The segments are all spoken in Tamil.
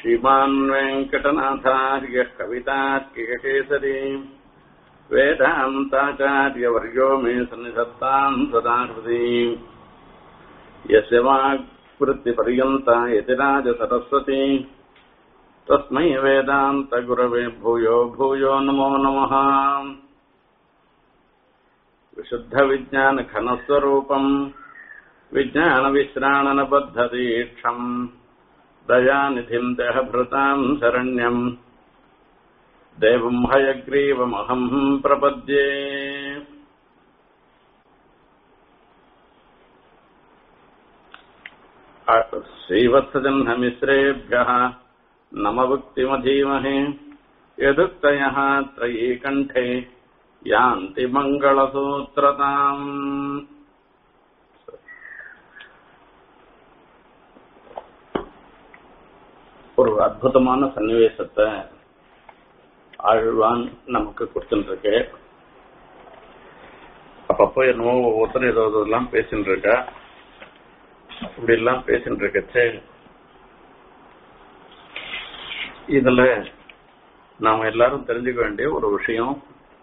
श्रीमान् वेङ्कटनाथार्यः कवितार्किककेसरी वेदान्ताचार्यवर्यो मे सन्निधत्ताम् सदा हृदि यस्य वाक्वृत्तिपर्यन्ता यतिराजसरस्वती तस्मै वेदान्तगुरवे भूयो भूयो नमो नमः विशुद्धविज्ञानघनस्वरूपम् विज्ञानविश्राणनबद्धदीक्षम् दयानिधिम् देहभृताम् शरण्यम् देवम् हयग्रीवमहम् प्रपद्ये श्रीवत्सजह्नमिश्रेभ्यः नमभुक्तिमधीमहे यदुक्तयः त्रयी कण्ठे यान्ति मङ्गलसूत्रताम् ஒரு அற்புதமான சன்னிவேசத்தை ஆழ்வான் நமக்கு கொடுத்துருக்கு அப்பப்போ என்னவோ ஒவ்வொருத்தரும் ஏதோ இதெல்லாம் பேசிட்டு இருக்கா இப்படி எல்லாம் பேசிட்டு இருக்கச்சே இதுல நாம எல்லாரும் தெரிஞ்சுக்க வேண்டிய ஒரு விஷயம்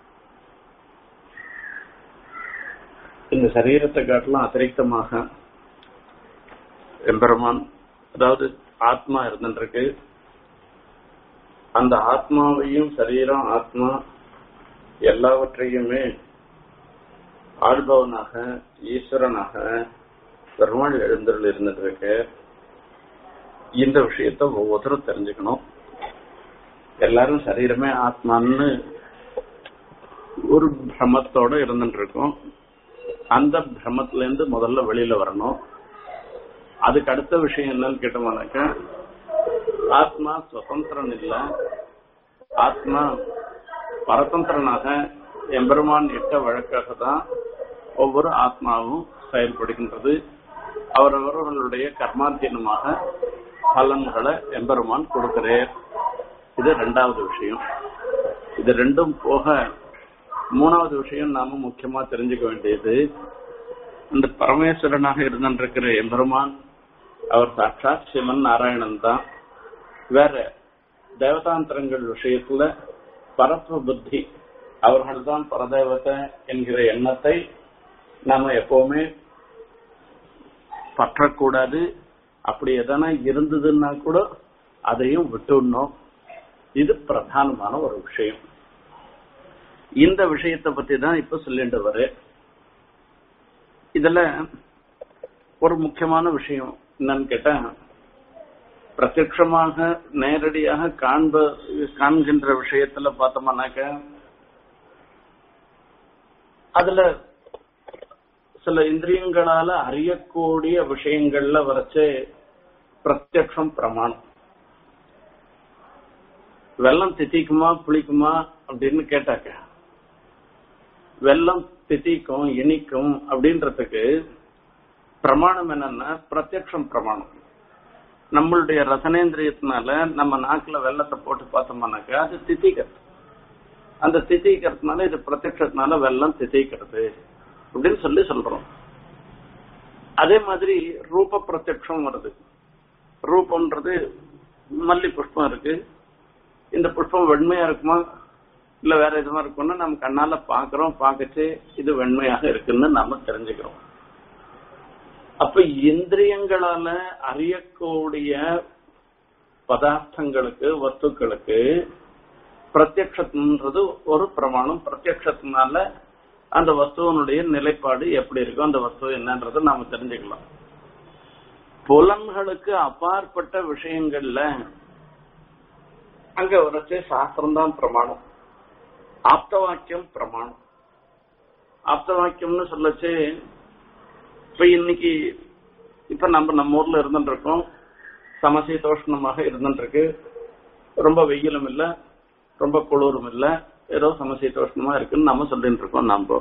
இந்த சரீரத்தை காட்டிலும் அதிரிக்தமாக எம்பெருமான் அதாவது ஆத்மா இருந்துருக்கு அந்த ஆத்மாவையும் சரீரம் ஆத்மா எல்லாவற்றையுமே ஆள்பவனாக ஈஸ்வரனாக பெருமாள் எழுந்தருள் இருந்துட்டு இருக்கு இந்த விஷயத்த ஒவ்வொருத்தரும் தெரிஞ்சுக்கணும் எல்லாரும் சரீரமே ஆத்மான்னு ஒரு பிரமத்தோட இருந்துட்டு இருக்கோம் அந்த பிரமத்துல இருந்து முதல்ல வெளியில வரணும் அதுக்கு அடுத்த விஷயம் என்னன்னு கேட்டோம்னாக்க ஆத்மா சுதந்திரன் இல்ல ஆத்மா பரதந்திரனாக எம்பெருமான் இட்ட வழக்காக தான் ஒவ்வொரு ஆத்மாவும் செயல்படுகின்றது அவரவர்களுடைய கர்மாத்தீனமாக பலன்களை எம்பெருமான் கொடுக்கிறார் இது ரெண்டாவது விஷயம் இது ரெண்டும் போக மூணாவது விஷயம் நாம முக்கியமா தெரிஞ்சுக்க வேண்டியது இந்த பரமேஸ்வரனாக இருந்திருக்கிற எம்பெருமான் அவர் சாட்சாத் சிவன் நாராயணன் தான் வேற தேவதாந்திரங்கள் விஷயத்துல பரத்வ புத்தி அவர்கள் தான் பரதேவத்தை என்கிற எண்ணத்தை நாம எப்பவுமே பற்றக்கூடாது அப்படி எதனா இருந்ததுன்னா கூட அதையும் விட்டுடணும் இது பிரதானமான ஒரு விஷயம் இந்த விஷயத்தை பத்தி தான் இப்ப சொல்லிட்டு வரு இதுல ஒரு முக்கியமான விஷயம் என்னன்னு கேட்டா பிரத்யட்சமாக நேரடியாக காண்ப காண்கின்ற விஷயத்துல பார்த்தோம்னாக்க அதுல சில இந்திரியங்களால அறியக்கூடிய விஷயங்கள்ல வரைச்சு பிரத்யக்ஷம் பிரமாணம் வெள்ளம் தித்திக்குமா புளிக்குமா அப்படின்னு கேட்டாக்க வெள்ளம் தித்திக்கும் இனிக்கும் அப்படின்றதுக்கு பிரமாணம் என்னன்னா பிரத்யக்ஷம் பிரமாணம் நம்மளுடைய ரசனேந்திரியத்தினால நம்ம நாக்குல வெள்ளத்தை போட்டு பார்த்தோம்னாக்கா அது தித்திக்கிறது அந்த தித்திக்கிறதுனால இது பிரத்யக்ஷத்தினால வெள்ளம் தித்திக்கிறது அப்படின்னு சொல்லி சொல்றோம் அதே மாதிரி ரூப பிரத்யக்ஷம் வருது ரூபம்ன்றது மல்லி புஷ்பம் இருக்கு இந்த புஷ்பம் வெண்மையா இருக்குமா இல்ல வேற எதுமா இருக்கும்னா நம்ம கண்ணால பாக்குறோம் பார்க்கச்சு இது வெண்மையாக இருக்குன்னு நாம தெரிஞ்சுக்கிறோம் அப்ப இந்திரியங்களால அறியக்கூடிய பதார்த்தங்களுக்கு வஸ்துக்களுக்கு பிரத்யக்ஷன்றது ஒரு பிரமாணம் பிரத்யக்ஷத்தினால அந்த வஸ்துவனுடைய நிலைப்பாடு எப்படி இருக்கும் அந்த வஸ்து என்னன்றதை நாம தெரிஞ்சுக்கலாம் புலன்களுக்கு அப்பாற்பட்ட விஷயங்கள்ல அங்க வரைச்சு சாஸ்திரம் தான் பிரமாணம் ஆப்த வாக்கியம் பிரமாணம் ஆப்த வாக்கியம்னு சொல்லச்சு இப்ப இன்னைக்கு இப்ப நம்ம நம்ம ஊர்ல இருந்துட்டு இருக்கோம் சமசீதோஷ்ணமாக இருந்துட்டு இருக்கு ரொம்ப வெயிலும் இல்ல ரொம்ப குளிரும் இல்ல ஏதோ சமசீதோஷ்ணமா இருக்குன்னு நம்ம சொல்லிட்டு இருக்கோம் நாம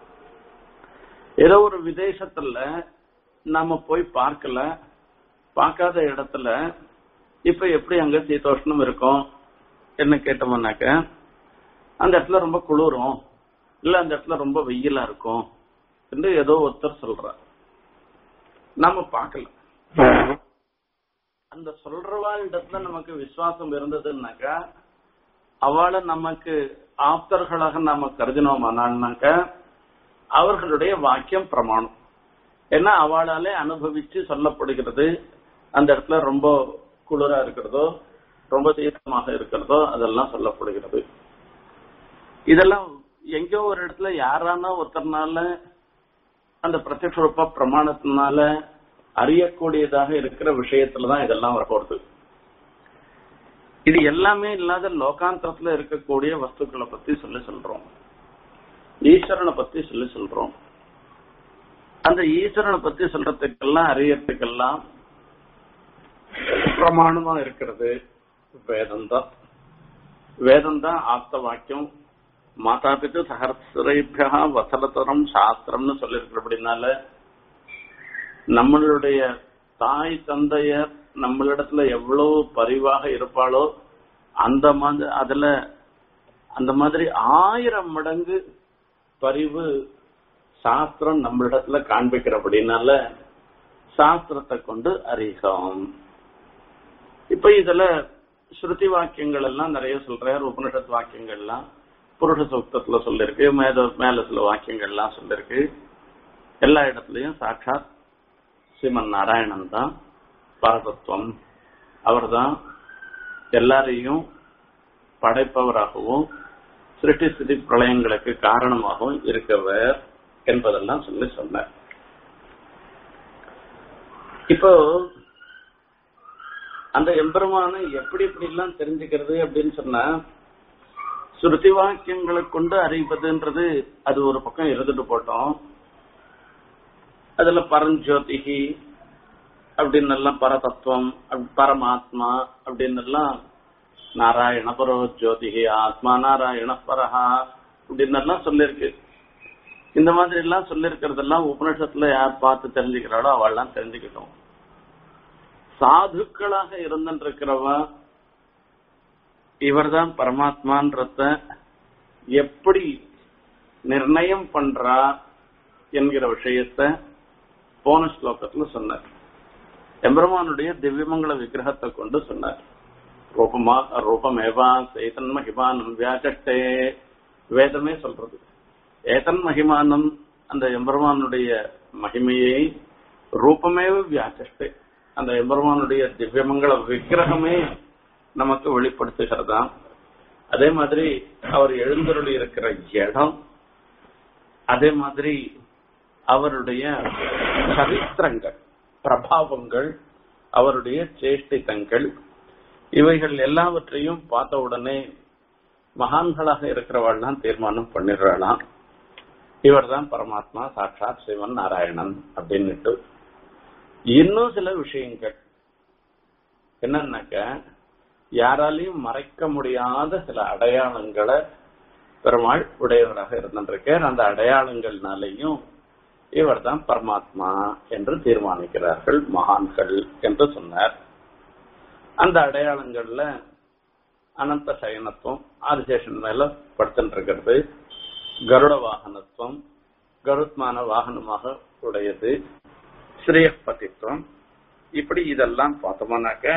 ஏதோ ஒரு விதேசத்துல நாம போய் பார்க்கல பார்க்காத இடத்துல இப்ப எப்படி அங்க சீதோஷ்ணம் இருக்கும் என்ன கேட்டோம்னாக்க அந்த இடத்துல ரொம்ப குளிரும் இல்ல அந்த இடத்துல ரொம்ப வெயிலா இருக்கும் என்று ஏதோ ஒருத்தர் சொல்றார் நாம பார்க்கல அந்த சொல்றவாளிடத்துல நமக்கு விசுவாசம் இருந்ததுன்னாக்கா அவளை நமக்கு ஆப்தர்களாக நாம கருதினோமானாக்க அவர்களுடைய வாக்கியம் பிரமாணம் ஏன்னா அவளாலே அனுபவிச்சு சொல்லப்படுகிறது அந்த இடத்துல ரொம்ப குளிரா இருக்கிறதோ ரொம்ப தீர்க்கமாக இருக்கிறதோ அதெல்லாம் சொல்லப்படுகிறது இதெல்லாம் எங்கேயோ ஒரு இடத்துல யாரான ஒருத்தர்னால அந்த பிரத்யக்ஷ ரூப பிரமாணத்தினால அறியக்கூடியதாக இருக்கிற விஷயத்துலதான் இதெல்லாம் வரப்போறது இது எல்லாமே இல்லாத லோகாந்தரத்துல இருக்கக்கூடிய வஸ்துக்களை பத்தி சொல்லி சொல்றோம் ஈஸ்வரனை பத்தி சொல்லி சொல்றோம் அந்த ஈஸ்வரனை பத்தி சொல்றதுக்கெல்லாம் அறியறதுக்கெல்லாம் பிரமாணமா இருக்கிறது வேதம் தான் வேதம் தான் ஆப்த வாக்கியம் மாதாபித்து சகசிரேபியா வசலத்தரம் சாஸ்திரம்னு சொல்லியிருக்கிறபடினால நம்மளுடைய தாய் தந்தையர் நம்மளிடத்துல எவ்வளவு பரிவாக இருப்பாளோ அந்த மாதிரி அதுல அந்த மாதிரி ஆயிரம் மடங்கு பரிவு சாஸ்திரம் நம்மளிடத்துல காண்பிக்கிறபடினால சாஸ்திரத்தை கொண்டு அறிகோம் இப்ப இதுல ஸ்ருதி வாக்கியங்கள் எல்லாம் நிறைய சொல்றாரு உபனிஷத் வாக்கியங்கள்லாம் புருஷ சூக்தத்துல சொல்லிருக்கு மேல மேல சில வாக்கியங்கள்லாம் சொல்லிருக்கு எல்லா இடத்துலயும் சாட்சாத் ஸ்ரீமன் நாராயணன் தான் பரதத்துவம் அவர் தான் எல்லாரையும் படைப்பவராகவும் சிருஷ்டி ஸ்திதி பிரளயங்களுக்கு காரணமாகவும் இருக்கவர் என்பதெல்லாம் சொல்லி சொன்னார் இப்போ அந்த எம்பெருமானை எப்படி எப்படி எல்லாம் தெரிஞ்சுக்கிறது அப்படின்னு சொன்னா சுருதி வாக்கியங்களை கொண்டு அறிவதுன்றது அது ஒரு பக்கம் இருந்துட்டு போட்டோம் அதுல பரஞ்சோதிகி அப்படின்னு எல்லாம் பரதத்துவம் அப்~ பரமாத்மா அப்படின்னு எல்லாம் நாராயண பரோ ஜோதிகி ஆத்மா நாராயண பரஹா அப்படின்னு எல்லாம் சொல்லியிருக்கு இந்த மாதிரி எல்லாம் சொல்லியிருக்கிறதெல்லாம் உபனிஷத்துல யார் பார்த்து தெரிஞ்சுக்கிறாளோ அவள்லாம் தெரிஞ்சுக்கிட்டோம் சாதுக்களாக இருந்திருக்கிறவ இவர்தான் பரமாத்மான்றத எப்படி நிர்ணயம் பண்றா என்கிற விஷயத்த போன ஸ்லோகத்துல சொன்னார் எம்பெருமானுடைய திவ்யமங்கல விக்கிரகத்தை கொண்டு சொன்னார் ரூபமா ரூபமேவா சேதன் மகிமானம் வியாச்சட்டே வேதமே சொல்றது ஏதன் மகிமானம் அந்த எம்பெருமானுடைய மகிமையை ரூபமேவ வியாச்சட்டே அந்த எம்பெருமானுடைய திவ்யமங்கல விக்கிரகமே நமக்கு வெளிப்படுத்துகிறதா அதே மாதிரி அவர் எழுந்தருளி இருக்கிற இடம் அதே மாதிரி அவருடைய சரித்திரங்கள் பிரபாவங்கள் அவருடைய சேஷ்டிதங்கள் இவைகள் எல்லாவற்றையும் பார்த்த உடனே மகான்களாக இருக்கிறவாள்லாம் தீர்மானம் பண்ணிடுறாளாம் இவர்தான் பரமாத்மா சாட்சாத் சிவன் நாராயணன் அப்படின்னுட்டு இன்னும் சில விஷயங்கள் என்னன்னாக்க யாராலையும் மறைக்க முடியாத சில அடையாளங்களை பெருமாள் உடையவராக இருந்திருக்கார் அந்த அடையாளங்கள்னாலையும் இவர் தான் பரமாத்மா என்று தீர்மானிக்கிறார்கள் மகான்கள் என்று சொன்னார் அந்த அடையாளங்கள்ல அனந்த சயனத்துவம் ஆதிசேஷன் மேல படுத்துட்டு இருக்கிறது கருட வாகனத்துவம் கருத்மான வாகனமாக உடையது ஸ்ரீயப்பதித்துவம் இப்படி இதெல்லாம் பார்த்தோம்னாக்க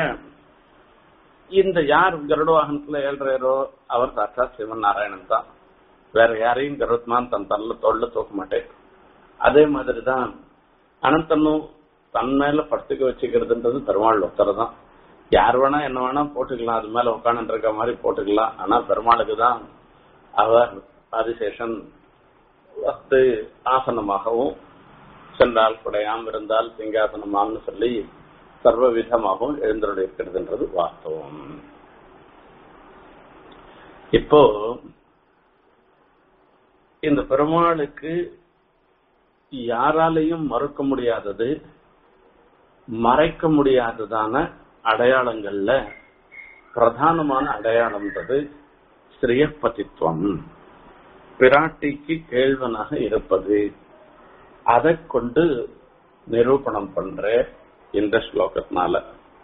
இந்த யார் கருட வாகனத்துல ஏழ்றாரோ அவர் சாட்சாத் சிவன் நாராயணன் தான் வேற யாரையும் கருத்மான் தன் தள்ள தொல்ல தூக்க மாட்டேன் அதே மாதிரிதான் அனந்தனும் தன் மேல படுத்துக்க வச்சுக்கிறதுன்றது பெருமாள் ஒருத்தர் தான் யார் வேணா என்ன வேணா போட்டுக்கலாம் அது மேல உட்காந்து இருக்க மாதிரி போட்டுக்கலாம் ஆனா பெருமாளுக்கு தான் அவர் ஆதிசேஷன் வஸ்து ஆசனமாகவும் சென்றால் குடையாம் இருந்தால் சிங்காசனமாம்னு சொல்லி சர்வ விதமாகவும் எழுந்தருடைய இருக்கிறதுன்றது வாஸ்தவம் இப்போ இந்த பெருமாளுக்கு யாராலையும் மறுக்க முடியாதது மறைக்க முடியாததான அடையாளங்கள்ல பிரதானமான அடையாளம்ன்றது ஸ்ரீயப்பதித்துவம் பிராட்டிக்கு கேள்வனாக இருப்பது அதை கொண்டு நிரூபணம் பண்ற இந்த ஸ்லோகத்தினால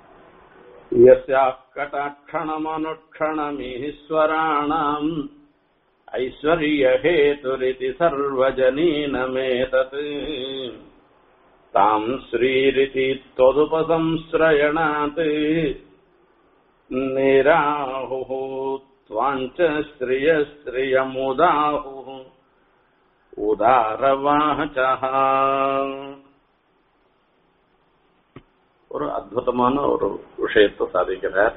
கட்டாட்சணமனுக்ஷணமீஸ்வராணாம் ஐஸ்வர்யஹேதுரிதி சர்வஜனீனமேதத் தாம் ஸ்ரீரிதி தொதுபசம்ஸ்ரயணாத் निराहुः त्वाञ्च श्रियश्रियमुदाहुः உதாரவாச்சா ஒரு அற்புதமான ஒரு விஷயத்தை சாதிக்கிறார்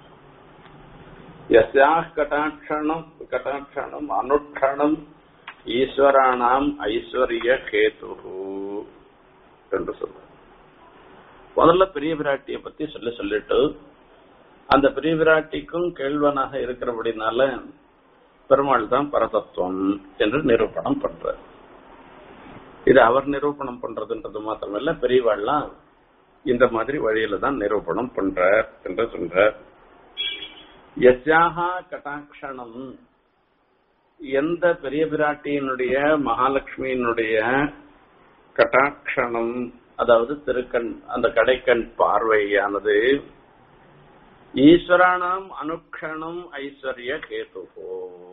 யஸ்யாக கட்டாட்சணம் கட்டாட்சணம் அனுட்சணம் ஈஸ்வரானாம் ஐஸ்வர்ய கேது என்று சொல்ற முதல்ல பெரிய பிராட்டியை பத்தி சொல்லி சொல்லிட்டு அந்த பெரிய பிராட்டிக்கும் கேள்வனாக இருக்கிறபடினால பெருமாள் தான் பரதத்துவம் என்று நிரூபணம் பண்றார் இது அவர் நிரூபணம் பண்றதுன்றது மாத்திரமல்ல பெரியவாள்லாம் இந்த மாதிரி வழியில தான் நிரூபணம் பண்றார் என்று சொல்றார் யஸ்யாகா கட்டாட்சணம் எந்த பெரிய பிராட்டியினுடைய மகாலட்சுமியினுடைய கட்டாட்சணம் அதாவது திருக்கண் அந்த கடைக்கண் பார்வையானது ஈஸ்வரானாம் அனுக்ஷணம் ஐஸ்வர்ய கேதுகோ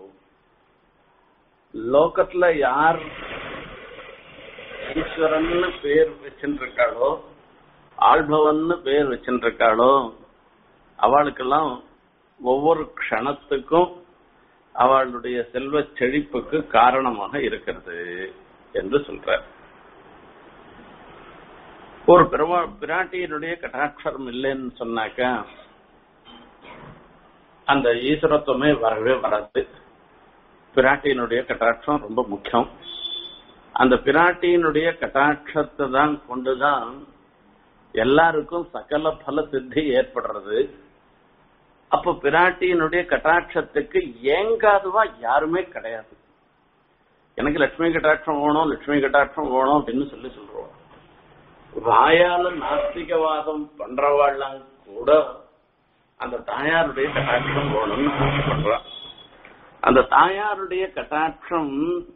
லோகத்துல யார் ஈஸ்வரன் பேர் வச்சுருக்காளோ ஆள்பவன்னு பேர் வச்சுருக்காளோ அவளுக்கெல்லாம் ஒவ்வொரு க்ஷணத்துக்கும் அவளுடைய செல்வ செழிப்புக்கு காரணமாக இருக்கிறது என்று சொல்றார் ஒரு பெருமா பிராட்டியினுடைய கட்டாட்சரம் இல்லைன்னு சொன்னாக்கா அந்த ஈஸ்வரத்துவமே வரவே வராது பிராட்டியினுடைய கட்டாட்சம் ரொம்ப முக்கியம் அந்த பிராட்டியினுடைய கட்டாட்சத்தை தான் கொண்டுதான் எல்லாருக்கும் சகல பல சித்தி ஏற்படுறது அப்ப பிராட்டியினுடைய கட்டாட்சத்துக்கு ஏங்காதுவா யாருமே கிடையாது எனக்கு லட்சுமி கட்டாட்சம் வேணும் லட்சுமி கட்டாட்சம் வேணும் அப்படின்னு சொல்லி சொல்றோம் வாயால நாஸ்திகவாதம் பண்றவாள்லாம் கூட அந்த தாயாருடைய கட்டாட்சம் வேணும்னு ஆசைப்படுறான் அந்த தாயாருடைய கட்டாட்சம்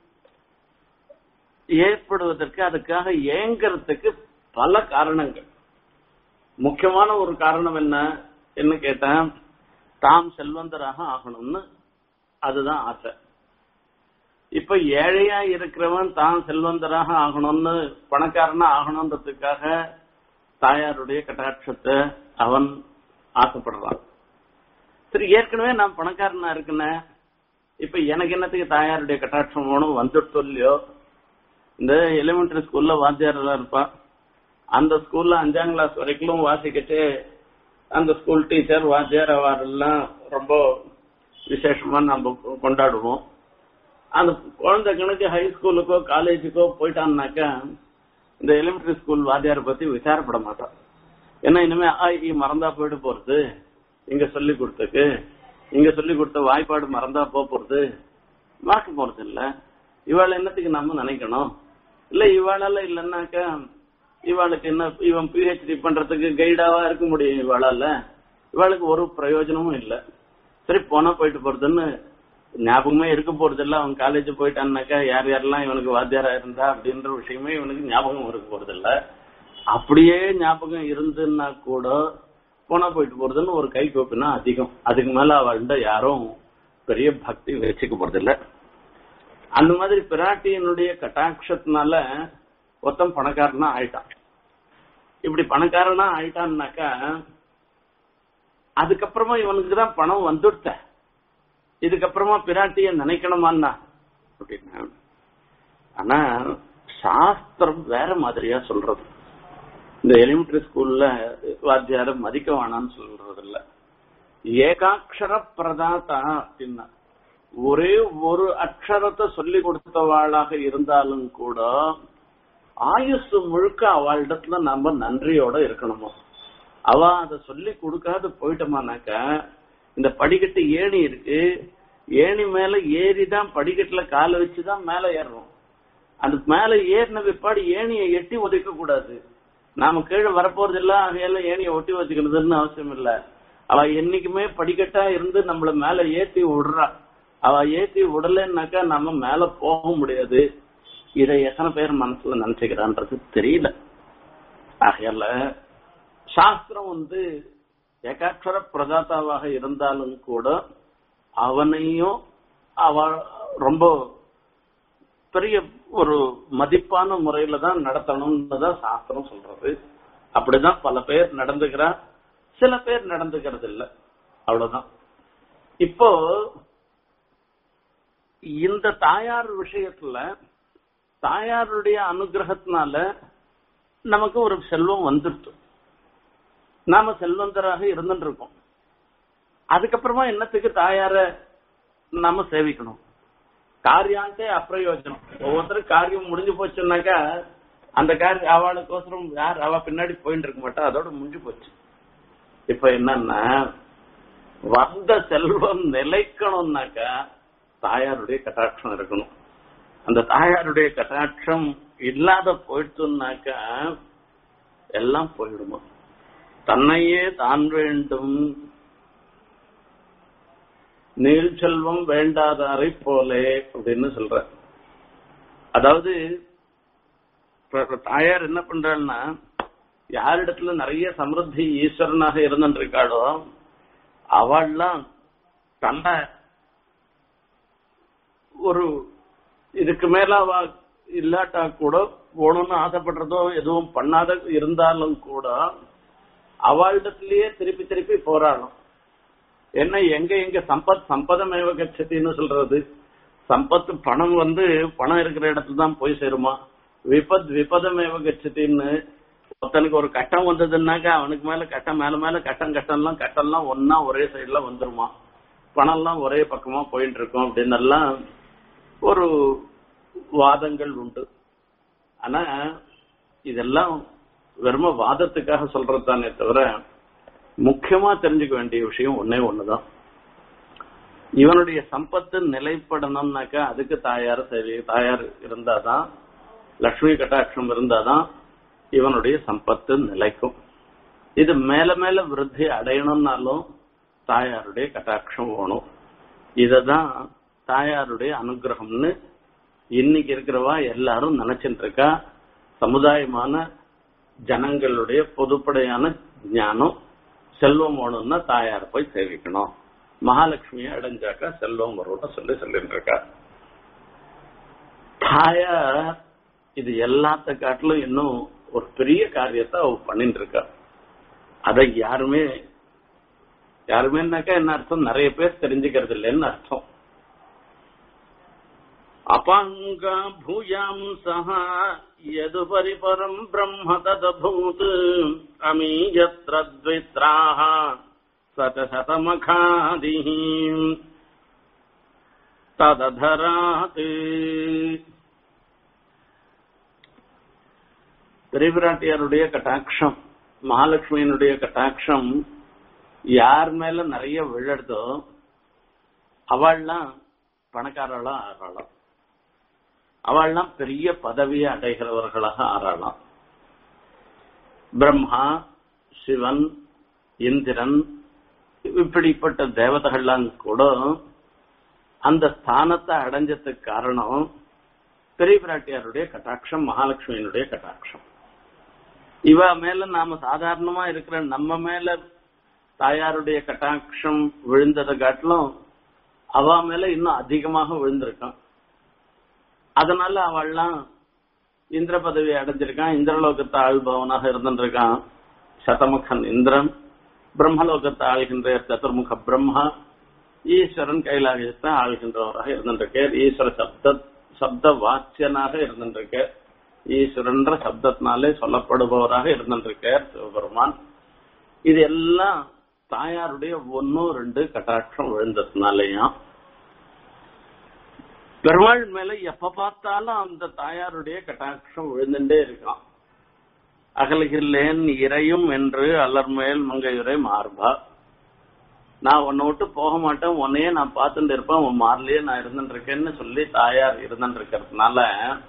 ஏற்படுவதற்கு அதுக்காக ஏங்கிறதுக்கு பல காரணங்கள் முக்கியமான ஒரு காரணம் என்ன என்ன கேட்டேன் தாம் செல்வந்தராக ஆகணும்னு அதுதான் ஆசை இப்ப ஏழையா இருக்கிறவன் தான் செல்வந்தராக ஆகணும்னு பணக்காரனா ஆகணுன்றதுக்காக தாயாருடைய கட்டாட்சத்தை அவன் ஆசைப்படுறான் சரி ஏற்கனவே நான் பணக்காரனா இருக்கேன் இப்ப எனக்கு என்னத்துக்கு தாயாருடைய கட்டாட்சம் வேணும் வந்துட்டு இல்லையோ இந்த எலிமெண்டரி ஸ்கூல்ல வாத்தியாரெல்லாம் இருப்பான் அந்த ஸ்கூல்ல அஞ்சாம் கிளாஸ் வரைக்கும் வாசிக்கிட்டு அந்த ஸ்கூல் டீச்சர் வாத்தியார் அவரெல்லாம் ரொம்ப விசேஷமா நம்ம கொண்டாடுவோம் அந்த குழந்தை கணக்கு ஹை ஸ்கூலுக்கோ காலேஜுக்கோ போயிட்டான்னாக்கா இந்த எலிமெண்டரி ஸ்கூல் வாத்தியாரை பத்தி விசாரப்பட மாட்டான் ஏன்னா இனிமே ஆ இ மறந்தா போயிட்டு போறது இங்க சொல்லி கொடுத்தக்கு இங்க சொல்லி கொடுத்த வாய்ப்பாடு மறந்தா போக போறது மார்க் போறது இல்ல இவாள் என்னத்துக்கு நம்ம நினைக்கணும் இல்ல இவாளால இல்லைன்னாக்கா இவாளுக்கு என்ன இவன் பிஹெச்டி பண்றதுக்கு கைடாவா இருக்க முடியும் இவாளால இவாளுக்கு ஒரு பிரயோஜனமும் இல்ல சரி போனா போயிட்டு போறதுன்னு ஞாபகமே இருக்க போறது இல்ல அவன் காலேஜ் போயிட்டான்னாக்கா யார் யாரெல்லாம் இவனுக்கு வாத்தியாரா இருந்தா அப்படின்ற விஷயமே இவனுக்கு ஞாபகம் இருக்க போறது இல்ல அப்படியே ஞாபகம் இருந்துன்னா கூட போனா போயிட்டு போறதுன்னு ஒரு கை கோப்பினா அதிகம் அதுக்கு மேல அவள்கிட்ட யாரும் பெரிய பக்தி வச்சுக்க போறது இல்ல அந்த மாதிரி பிராட்டியனுடைய கட்டாட்சத்தினால ஒருத்தன் பணக்காரனா ஆயிட்டான் இப்படி பணக்காரனா ஆயிட்டான்னாக்கா அதுக்கப்புறமா இவனுக்கு தான் பணம் வந்துடுத்த இதுக்கப்புறமா பிராட்டிய நினைக்கணுமான்னா அப்படின்னா ஆனா சாஸ்திரம் வேற மாதிரியா சொல்றது இந்த எலிமெண்டரி ஸ்கூல்ல வாத்தியார மதிக்க வேணாம்னு சொல்றது இல்ல ஏகாட்சர பிரதாத்தா அப்படின்னா ஒரே ஒரு அக்ஷரத்தை சொல்லி கொடுத்தவாளாக இருந்தாலும் கூட ஆயுசு முழுக்க அவளிடத்துல நம்ம நன்றியோட இருக்கணுமோ அவ அதை சொல்லி கொடுக்காத போயிட்டோமானாக்கா இந்த படிக்கட்டு ஏணி இருக்கு ஏணி மேல ஏறிதான் படிக்கட்டுல காலை வச்சுதான் மேல ஏறுறோம் அந்த மேல ஏறின பிற்பாடு ஏணியை எட்டி ஒதுக்க கூடாது நாம கீழே வரப்போறது இல்ல அதையெல்லாம் ஏணியை ஒட்டி வச்சுக்கிறதுன்னு அவசியம் இல்ல அவ என்னைக்குமே படிக்கட்டா இருந்து நம்மள மேல ஏத்தி விடுறா அவ ஏத்தி விடலன்னாக்கா நம்ம மேல போக முடியாது இதை எத்தனை பேர் மனசுல நினைச்சுக்கிறான்றது தெரியல ஆகையால சாஸ்திரம் வந்து ஏகாட்சர பிரதாத்தாவாக இருந்தாலும் கூட அவனையும் அவ ரொம்ப பெரிய ஒரு மதிப்பான முறையில தான் நடத்தணும்னு தான் சாஸ்திரம் சொல்றது அப்படிதான் பல பேர் நடந்துக்கிறா சில பேர் நடந்துக்கிறது இல்ல அவ்வளவுதான் இப்போ இந்த தாயார் விஷயத்துல தாயாருடைய அனுகிரகத்தினால நமக்கு ஒரு செல்வம் வந்துருச்சு நாம செல்வந்தராக இருந்துட்டு இருக்கோம் அதுக்கப்புறமா என்னத்துக்கு தாயார நாம சேவிக்கணும் காரியாந்தே அப்பிரயோஜனம் ஒவ்வொருத்தரும் காரியம் முடிஞ்சு போச்சுன்னாக்கா அந்த காரியம் அவளுக்கோசரம் யார் அவ பின்னாடி போயிட்டு இருக்க மாட்டா அதோட முடிஞ்சு போச்சு இப்ப என்னன்னா வந்த செல்வம் நிலைக்கணும்னாக்கா தாயாருடைய கட்டாட்சம் இருக்கணும் அந்த தாயாருடைய கட்டாட்சம் இல்லாத போயிடுச்சுன்னாக்கா எல்லாம் போயிடுமா தன்னையே தான் வேண்டும் நீர் செல்வம் வேண்டாதாரை போலே அப்படின்னு சொல்ற அதாவது தாயார் என்ன பண்றாள்னா யாரிடத்துல நிறைய சமிருத்தி ஈஸ்வரனாக இருந்துட்டு இருக்காளோ அவள்லாம் தன்னை ஒரு இதுக்கு மேல அவ இல்லாட்டா கூட போகணும்னு ஆசைப்படுறதோ எதுவும் பண்ணாத இருந்தாலும் கூட அவளிடத்திலேயே திருப்பி திருப்பி போராடும் என்ன எங்க எங்க சம்பத் சம்பதமேவ கட்சத்தின்னு சொல்றது சம்பத்து பணம் வந்து பணம் இருக்கிற இடத்துல தான் போய் சேருமா விபத் விபதமேவ கட்சத்தின்னு ஒருத்தனுக்கு ஒரு கட்டம் வந்ததுன்னாக்கா அவனுக்கு மேல கட்டம் மேல மேல கட்டம் கட்டம்லாம் கட்டம்லாம் ஒன்னா ஒரே சைடுல வந்துருமா பணம்லாம் ஒரே பக்கமா போயிட்டு இருக்கும் அப்படின்னு எல்லாம் ஒரு வாதங்கள் உண்டு ஆனா இதெல்லாம் வெறும வாதத்துக்காக சொல்றது தானே தவிர முக்கியமா தெரிஞ்சுக்க வேண்டிய விஷயம் ஒன்னே ஒண்ணுதான் இவனுடைய சம்பத்து நிலைப்படணும்னாக்கா அதுக்கு தாயார் சரி தாயார் இருந்தாதான் லட்சுமி கட்டாட்சம் இருந்தாதான் இவனுடைய சம்பத்து நிலைக்கும் இது மேல மேல விருத்தி அடையணும்னாலும் தாயாருடைய கட்டாட்சம் வேணும் இததான் தாயாருடைய அனுகிரகம்னு இன்னைக்கு இருக்கிறவா எல்லாரும் நினைச்சிட்டு இருக்கா சமுதாயமான ஜனங்களுடைய பொதுப்படையான ஞானம் செல்வம் வேணும்னா தாயார போய் சேவிக்கணும் மகாலட்சுமியை அடைஞ்சாக்கா செல்வம் வரும்னு சொல்லி சொல்லிட்டு இருக்கா தாயார் இது எல்லாத்த காட்டிலும் இன்னும் ஒரு பெரிய காரியத்தை அவ பண்ணிட்டு இருக்கா அதை யாருமே யாருமேனாக்கா என்ன அர்த்தம் நிறைய பேர் தெரிஞ்சுக்கிறது இல்லைன்னு அர்த்தம் அபாங்க பூயாம் சஹா यदुपरि परम् ब्रह्म तदभूत् अमीयत्रद्वित्राः स च शतमखादिः तदधरात् திரிபிராட்டியாருடைய கட்டாட்சம் மகாலட்சுமியினுடைய கட்டாட்சம் யார் மேல நிறைய விழறதோ அவள்லாம் பணக்காரளா ஆறாளாம் அவள்லாம் பெரிய பதவியை அடைகிறவர்களாக ஆறாளாம் பிரம்மா சிவன் இந்திரன் இப்படிப்பட்ட தேவதைகள்லாம் கூட அந்த ஸ்தானத்தை அடைஞ்சதுக்கு காரணம் பெரிய பிராட்டியாருடைய கட்டாட்சம் மகாலட்சுமியினுடைய கட்டாட்சம் இவ மேல நாம சாதாரணமா இருக்கிற நம்ம மேல தாயாருடைய கட்டாட்சம் விழுந்ததை காட்டிலும் அவ மேல இன்னும் அதிகமாக விழுந்திருக்கான் அதனால அவள்லாம் இந்திர பதவி அடைஞ்சிருக்கான் இந்திரலோகத்தை ஆள்பவனாக இருந்திருக்கான் சதமுகன் இந்திரன் பிரம்மலோகத்தை ஆள்கின்ற சதுர்முக பிரம்மா ஈஸ்வரன் கைலாகத்தை ஆள்கின்றவராக இருந்திருக்கார் ஈஸ்வர சப்த சப்த வாச்சியனாக இருந்திருக்கார் ஈஸ்வரன்ற சப்தத்தினாலே சொல்லப்படுபவராக இருந்திருக்கார் சிவபெருமான் இது எல்லாம் தாயாருடைய ஒன்னும் ரெண்டு கட்டாட்சம் விழுந்ததுனாலயும் பெருமாள் மேல எப்ப பார்த்தாலும் அந்த தாயாருடைய கட்டாட்சம் விழுந்துட்டே இருக்கான் அகலகில்லேன் இறையும் என்று அலர்மேல் மங்கையுரை மார்பா நான் உன்னை விட்டு போக மாட்டேன் உன்னையே நான் பார்த்துட்டு இருப்பேன் உன் மார்லயே நான் இருந்துட்டு இருக்கேன்னு சொல்லி தாயார் இருந்துட்டு இருக்கிறதுனால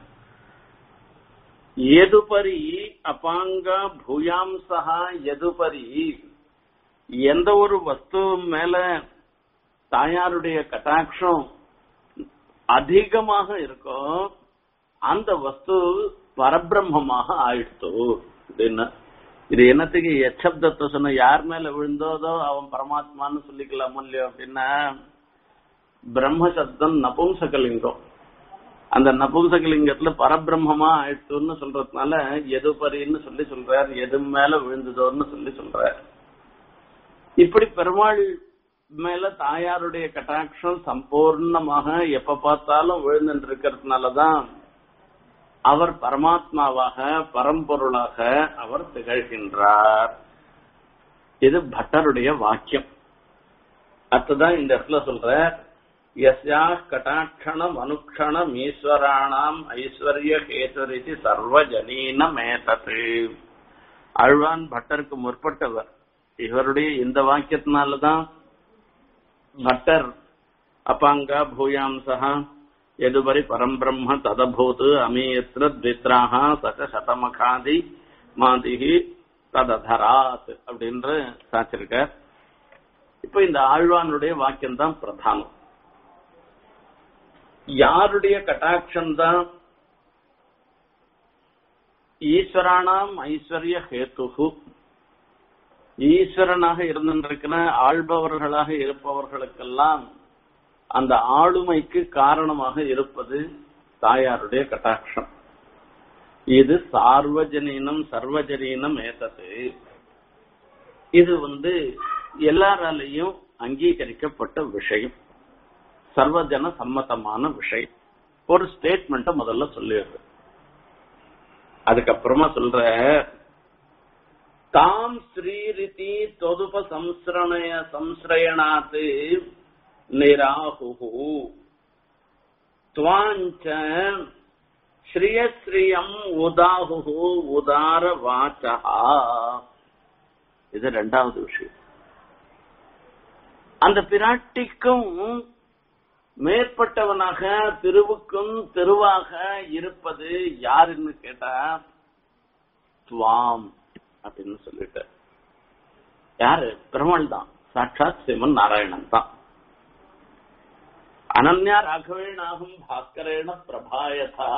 எதுபரி அபாங்க பூயாம்சா எதுபரி எந்த ஒரு வஸ்து மேல தாயாருடைய கட்டாட்சம் அதிகமாக இருக்கோ அந்த வஸ்து பரபிரம்மமாக ஆயிடுத்து அப்படின்னு இது என்னத்துக்கு எச்சப்தத்தை சொன்ன யார் மேல விழுந்தோதோ அவன் பரமாத்மான்னு சொல்லிக்கலாம் இல்லையோ அப்படின்னா பிரம்ம சப்தம் நபும்சகலிங்கம் அந்த நபும்சகலிங்கத்துல பரபிரம்மமா ஆயிடுச்சுன்னு சொல்றதுனால எது பரின்னு சொல்லி சொல்றார் எது மேல விழுந்ததோன்னு சொல்லி சொல்றார் இப்படி பெருமாள் மேல தாயாருடைய கட்டாட்சம் சம்பூர்ணமாக எப்ப பார்த்தாலும் விழுந்துட்டு இருக்கிறதுனாலதான் அவர் பரமாத்மாவாக பரம்பொருளாக அவர் திகழ்கின்றார் இது பட்டருடைய வாக்கியம் அடுத்ததான் இந்த இடத்துல சொல்ற யஸ்யா கட்டாட்சணம் அனுக்ஷணம் ஈஸ்வராணாம் ஐஸ்வர்ய கேதுரிதி சர்வஜனீன மேதது அழ்வான் பட்டருக்கு முற்பட்டவர் இவருடைய இந்த வாக்கியத்தினாலதான் பட்டர் அபாங்க பூயாம்சா எதுபரி பரம்பிரம்ம ததபூத் அமீயத்திர த்வித்ராக சக சதமகாதி மாதிகி தததராத் அப்படின்ற சாச்சிருக்கார் இப்ப இந்த ஆழ்வானுடைய வாக்கியம் தான் பிரதானம் யாருடைய கட்டாட்சம் தான் ஈஸ்வரானாம் ஐஸ்வர்ய ஹேத்துகு ஈஸ்வரனாக இருந்திருக்கிற ஆள்பவர்களாக இருப்பவர்களுக்கெல்லாம் அந்த ஆளுமைக்கு காரணமாக இருப்பது தாயாருடைய கட்டாட்சம் இது சார்வஜனீனம் சர்வஜனீனம் ஏத்தது இது வந்து எல்லாராலையும் அங்கீகரிக்கப்பட்ட விஷயம் சர்வஜன சம்மதமான விஷயம் ஒரு ஸ்டேட்மெண்ட்டை முதல்ல சொல்லிடுறது அதுக்கப்புறமா சொல்ற தாம் ஸ்ரீரிதி தொதுப சம்ஸ்ரணய சம்ஸ்ரயணாத்து நிராகுஹு துவாஞ்ச ஸ்ரீயஸ்ரீயம் உதாகுஹு உதார வாச்சா இது ரெண்டாவது விஷயம் அந்த பிராட்டிக்கும் மேற்பட்டவனாக திருவுக்கும் திருவாக இருப்பது யாருன்னு கேட்டா துவாம் அப்படின்னு சொல்லிட்டு யாரு பெருமாள் தான் சாட்சாத் சிவன் நாராயணன் தான் அனன்யா ராகவேணாகும் பாஸ்கரேன பிரபாயதா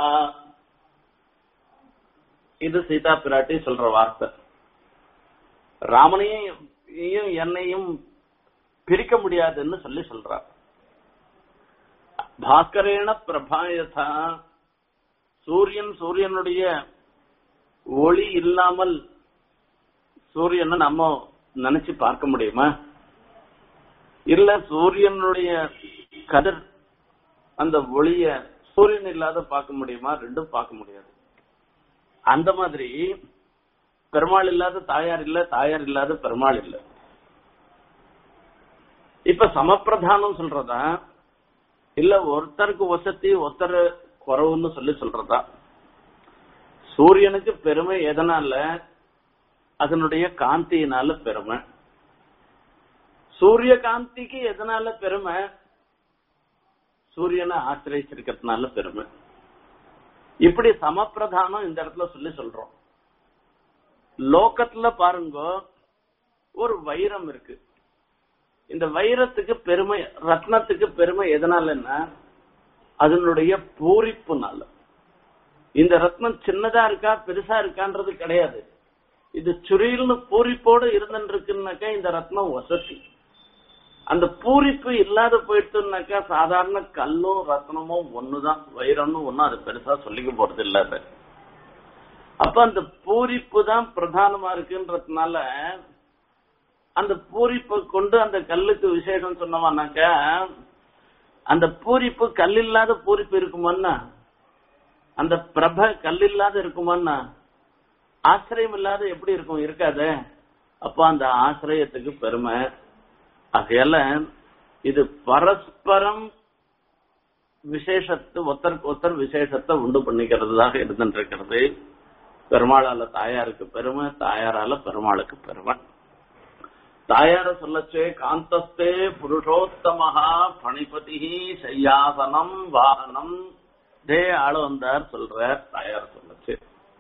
இது சீதா பிராட்டி சொல்ற வார்த்தை ராமனையும் என்னையும் பிரிக்க முடியாதுன்னு சொல்லி சொல்றார் பாஸ்கரேன பிரபாயதா சூரியன் சூரியனுடைய ஒளி இல்லாமல் சூரியனை நம்ம நினைச்சு பார்க்க முடியுமா இல்ல சூரியனுடைய கதிர் அந்த ஒளிய சூரியன் இல்லாத பார்க்க முடியுமா ரெண்டும் பார்க்க முடியாது அந்த மாதிரி பெருமாள் இல்லாத தாயார் இல்ல தாயார் இல்லாத பெருமாள் இல்ல இப்ப சமப்பிரதானம் சொல்றதா இல்ல ஒருத்தருக்கு வசதி ஒருத்தர் குறவுன்னு சொல்லி சொல்றதா சூரியனுக்கு பெருமை எதனால அதனுடைய காந்தியினால பெருமை சூரிய காந்திக்கு எதனால பெருமை சூரியனை ஆசிரியச்சிருக்கிறதுனால பெருமை இப்படி சமப்பிரதானம் இந்த இடத்துல சொல்லி சொல்றோம் லோக்கத்துல பாருங்க ஒரு வைரம் இருக்கு இந்த வைரத்துக்கு பெருமை ரத்னத்துக்கு பெருமை எதனாலன்னா அதனுடைய பூரிப்புனால இந்த ரத்னம் சின்னதா இருக்கா பெருசா இருக்கான்றது கிடையாது இது சுரில்னு பூரிப்போடு இருந்துருக்குன்னாக்கா இந்த ரத்னம் வசதி அந்த பூரிப்பு இல்லாத போயிட்டுனாக்கா சாதாரண கல்லும் ரத்னமும் ஒண்ணுதான் வைரம்னு ஒண்ணும் அது பெருசா சொல்லிக்க போறது இல்லாத அப்ப அந்த பூரிப்பு தான் பிரதானமா இருக்குன்றதுனால அந்த பூரிப்பை கொண்டு அந்த கல்லுக்கு விசேஷம் சொன்னோம்னாக்கா அந்த பூரிப்பு கல்லில்லாத பூரிப்பு இருக்குமான்னா அந்த பிரப கல்லில்லாத இருக்குமான்னா ஆசிரியம் இல்லாத எப்படி இருக்கும் இருக்காது அப்ப அந்த ஆசிரியத்துக்கு பெருமை ஆகையால இது பரஸ்பரம் விசேஷத்து ஒத்தருக்கு ஒத்தர் விசேஷத்தை உண்டு பண்ணிக்கிறதுதாக இருந்துட்டு இருக்கிறது பெருமாளால தாயாருக்கு பெருமை தாயாரால பெருமாளுக்கு பெருமை தாயார சொல்லச்சே காந்தஸ்தே புருஷோத்தமஹா பணிபதி சையாசனம் வாகனம் தே ஆள வந்தார் சொல்றார் தாயார் சொல்லச்சு